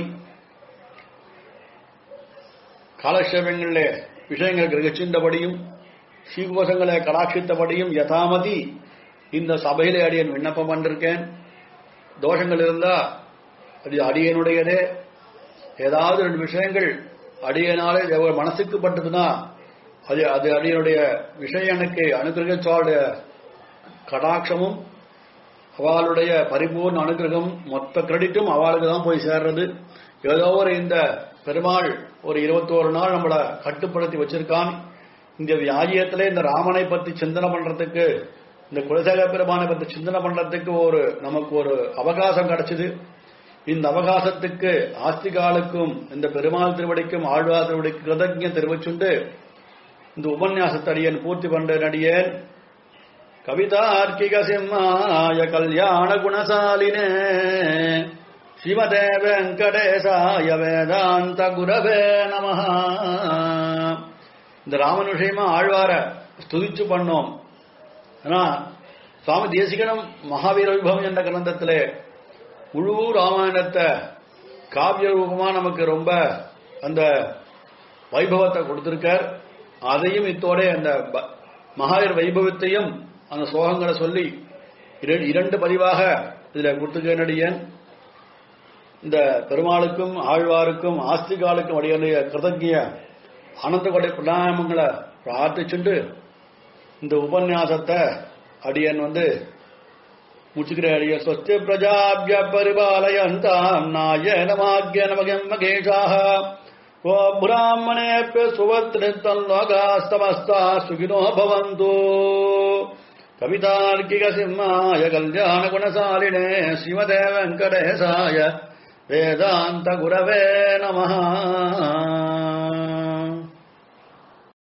காலக்ஷேபங்களிலே விஷயங்கள் கிரகிச்சின்றபடியும் ஸ்ரீகோஷங்களை கடாட்சித்தபடியும் யதாமதி இந்த சபையிலே அடியேன் விண்ணப்பம் பண்ணிருக்கேன் தோஷங்கள் இருந்தா அது அடியனுடையதே ஏதாவது ரெண்டு விஷயங்கள் அடியனாலே எவ்வளவு மனசுக்கு பட்டதுன்னா அது அது அடியனுடைய விஷயம் எனக்கு அனுகிரகிச்சாளுடைய கடாட்சமும் அவளுடைய பரிபூர்ண அனுகிரகம் மொத்த கிரெடிட்டும் அவளுக்கு தான் போய் சேர்றது ஏதோ ஒரு இந்த பெருமாள் ஒரு இருபத்தோரு நாள் நம்மளை கட்டுப்படுத்தி வச்சிருக்கான் இந்த வியாஜியத்திலே இந்த ராமனை பத்தி சிந்தனை பண்றதுக்கு இந்த குலசேகர பெருமானை பத்தி சிந்தனை பண்றதுக்கு ஒரு நமக்கு ஒரு அவகாசம் கிடைச்சது இந்த அவகாசத்துக்கு ஆஸ்திகாலுக்கும் இந்த பெருமாள் திருவடிக்கும் ஆழ்வார் திருவடிக்கு கிருதஜ தெரிவிச்சுண்டு இந்த உபன்யாசத்தை அடியேன் பூர்த்தி பண்ற நடிகேன் கவிதார்க்கிக சிம்மாய கல்யாண குணசாலினே ஸ்ரீமதே வெங்கடேசாய வேதாந்த குரவே நம இந்த ராமன் விஷயமா ஆழ்வார ஸ்துதிச்சு பண்ணோம் ஆனா சுவாமி தேசிகனம் மகாவீர விபவம் என்ற கிரந்தத்திலே முழு ராமாயணத்தை காவிய ரூபமா நமக்கு ரொம்ப அந்த வைபவத்தை கொடுத்திருக்கார் அதையும் இத்தோட அந்த ப- மகாவீர் வைபவத்தையும் அந்த ஸ்லோகங்களை சொல்லி இர- இரண்டு பதிவாக இதுல கொடுத்துக்கடியன் இந்த பெருமாளுக்கும் ஆழ்வாருக்கும் ஆஸ்திகாலுக்கும் அடியனுடைய கிருதஜ்ய ஆனந்த கொடை பிரணாமங்களை பிரார்த்திச்சுண்டு இந்த உபன்யாசத்தை அடியன் வந்து முச்சுக்கிற அடிய ஸ்வஸ்தி பிரஜாபிய பரிபாலயந்தாம் நாயனமாகிய நமகம் மகேஷாக ஓ பிராமணேப்ய சுவத்ரித்தல்லோகாஸ்தமஸ்தா சுகினோ பவந்து கவிதார்க்கிக சிம்மாய கல்யாண குணசாலினே ஸ்ரீமதே வெங்கடேசாய வேதாந்த குரவே நமः